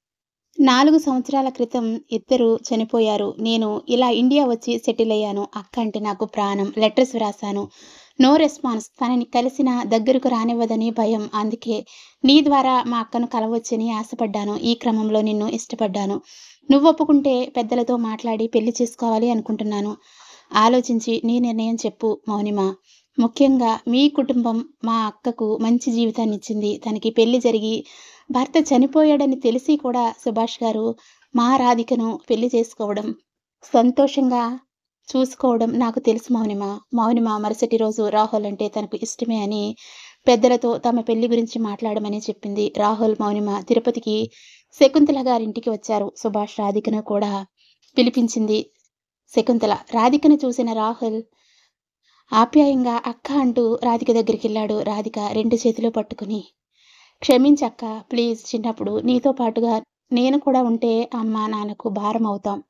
నాలుగు సంవత్సరాల క్రితం ఇద్దరు చనిపోయారు నేను ఇలా ఇండియా వచ్చి సెటిల్ అయ్యాను అక్క అంటే నాకు ప్రాణం లెటర్స్ వ్రాసాను నో రెస్పాన్స్ తనని కలిసిన దగ్గరకు రానివ్వదని భయం అందుకే నీ ద్వారా మా అక్కను కలవచ్చని ఆశపడ్డాను ఈ క్రమంలో నిన్ను ఇష్టపడ్డాను నువ్వు ఒప్పుకుంటే పెద్దలతో మాట్లాడి పెళ్లి చేసుకోవాలి అనుకుంటున్నాను ఆలోచించి నీ నిర్ణయం చెప్పు మౌనిమ ముఖ్యంగా మీ కుటుంబం మా అక్కకు మంచి జీవితాన్ని ఇచ్చింది తనకి పెళ్లి జరిగి భర్త చనిపోయాడని తెలిసి కూడా సుభాష్ గారు మా రాధికను పెళ్లి చేసుకోవడం సంతోషంగా చూసుకోవడం నాకు తెలుసు మౌనిమ మౌనిమ మరుసటి రోజు రాహుల్ అంటే తనకు ఇష్టమే అని పెద్దలతో తమ పెళ్లి గురించి మాట్లాడమని చెప్పింది రాహుల్ మౌనిమ తిరుపతికి శకుంతల గారింటికి వచ్చారు సుభాష్ రాధికను కూడా పిలిపించింది శకుంతల రాధికను చూసిన రాహుల్ ఆప్యాయంగా అక్క అంటూ రాధిక దగ్గరికి వెళ్ళాడు రాధిక రెండు చేతులు పట్టుకుని క్షమించక్క ప్లీజ్ చిన్నప్పుడు నీతో పాటుగా నేను కూడా ఉంటే అమ్మ నాన్నకు భారం అవుతాం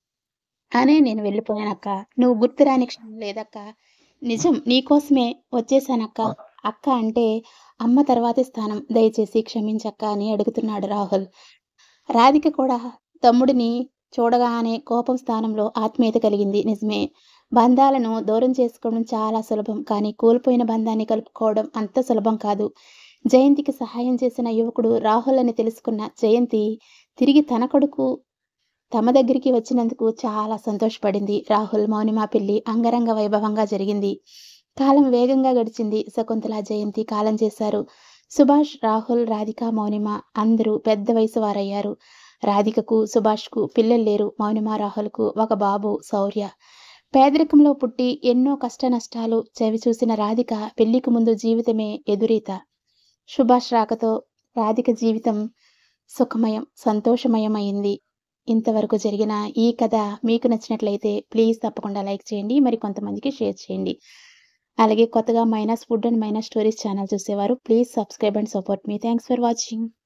అనే నేను వెళ్ళిపోయానక్క నువ్వు గుర్తురాని క్షణం లేదక్క నిజం నీకోసమే వచ్చేసానక్క అక్క అంటే అమ్మ తర్వాతి స్థానం దయచేసి క్షమించక్క అని అడుగుతున్నాడు రాహుల్ రాధిక కూడా తమ్ముడిని చూడగానే కోపం స్థానంలో ఆత్మీయత కలిగింది నిజమే బంధాలను దూరం చేసుకోవడం చాలా సులభం కానీ కోల్పోయిన బంధాన్ని కలుపుకోవడం అంత సులభం కాదు జయంతికి సహాయం చేసిన యువకుడు రాహుల్ అని తెలుసుకున్న జయంతి తిరిగి తన కొడుకు తమ దగ్గరికి వచ్చినందుకు చాలా సంతోషపడింది రాహుల్ మౌనిమ పెళ్లి అంగరంగ వైభవంగా జరిగింది కాలం వేగంగా గడిచింది శకుంతల జయంతి కాలం చేశారు సుభాష్ రాహుల్ రాధిక మౌనిమ అందరూ పెద్ద వయసు వారయ్యారు రాధికకు సుభాష్కు పిల్లలు లేరు మౌనిమ రాహుల్కు ఒక బాబు శౌర్య పేదరికంలో పుట్టి ఎన్నో కష్ట నష్టాలు చవిచూసిన రాధిక పెళ్లికి ముందు జీవితమే ఎదురీత సుభాష్ రాకతో రాధిక జీవితం సుఖమయం సంతోషమయం అయింది ఇంతవరకు జరిగిన ఈ కథ మీకు నచ్చినట్లయితే ప్లీజ్ తప్పకుండా లైక్ చేయండి మరి కొంతమందికి షేర్ చేయండి అలాగే కొత్తగా minus food and minus stories channel చూసేవారు ప్లీజ్ సబ్స్క్రైబ్ అండ్ సపోర్ట్ మీ థ్యాంక్స్ ఫర్ వాచింగ్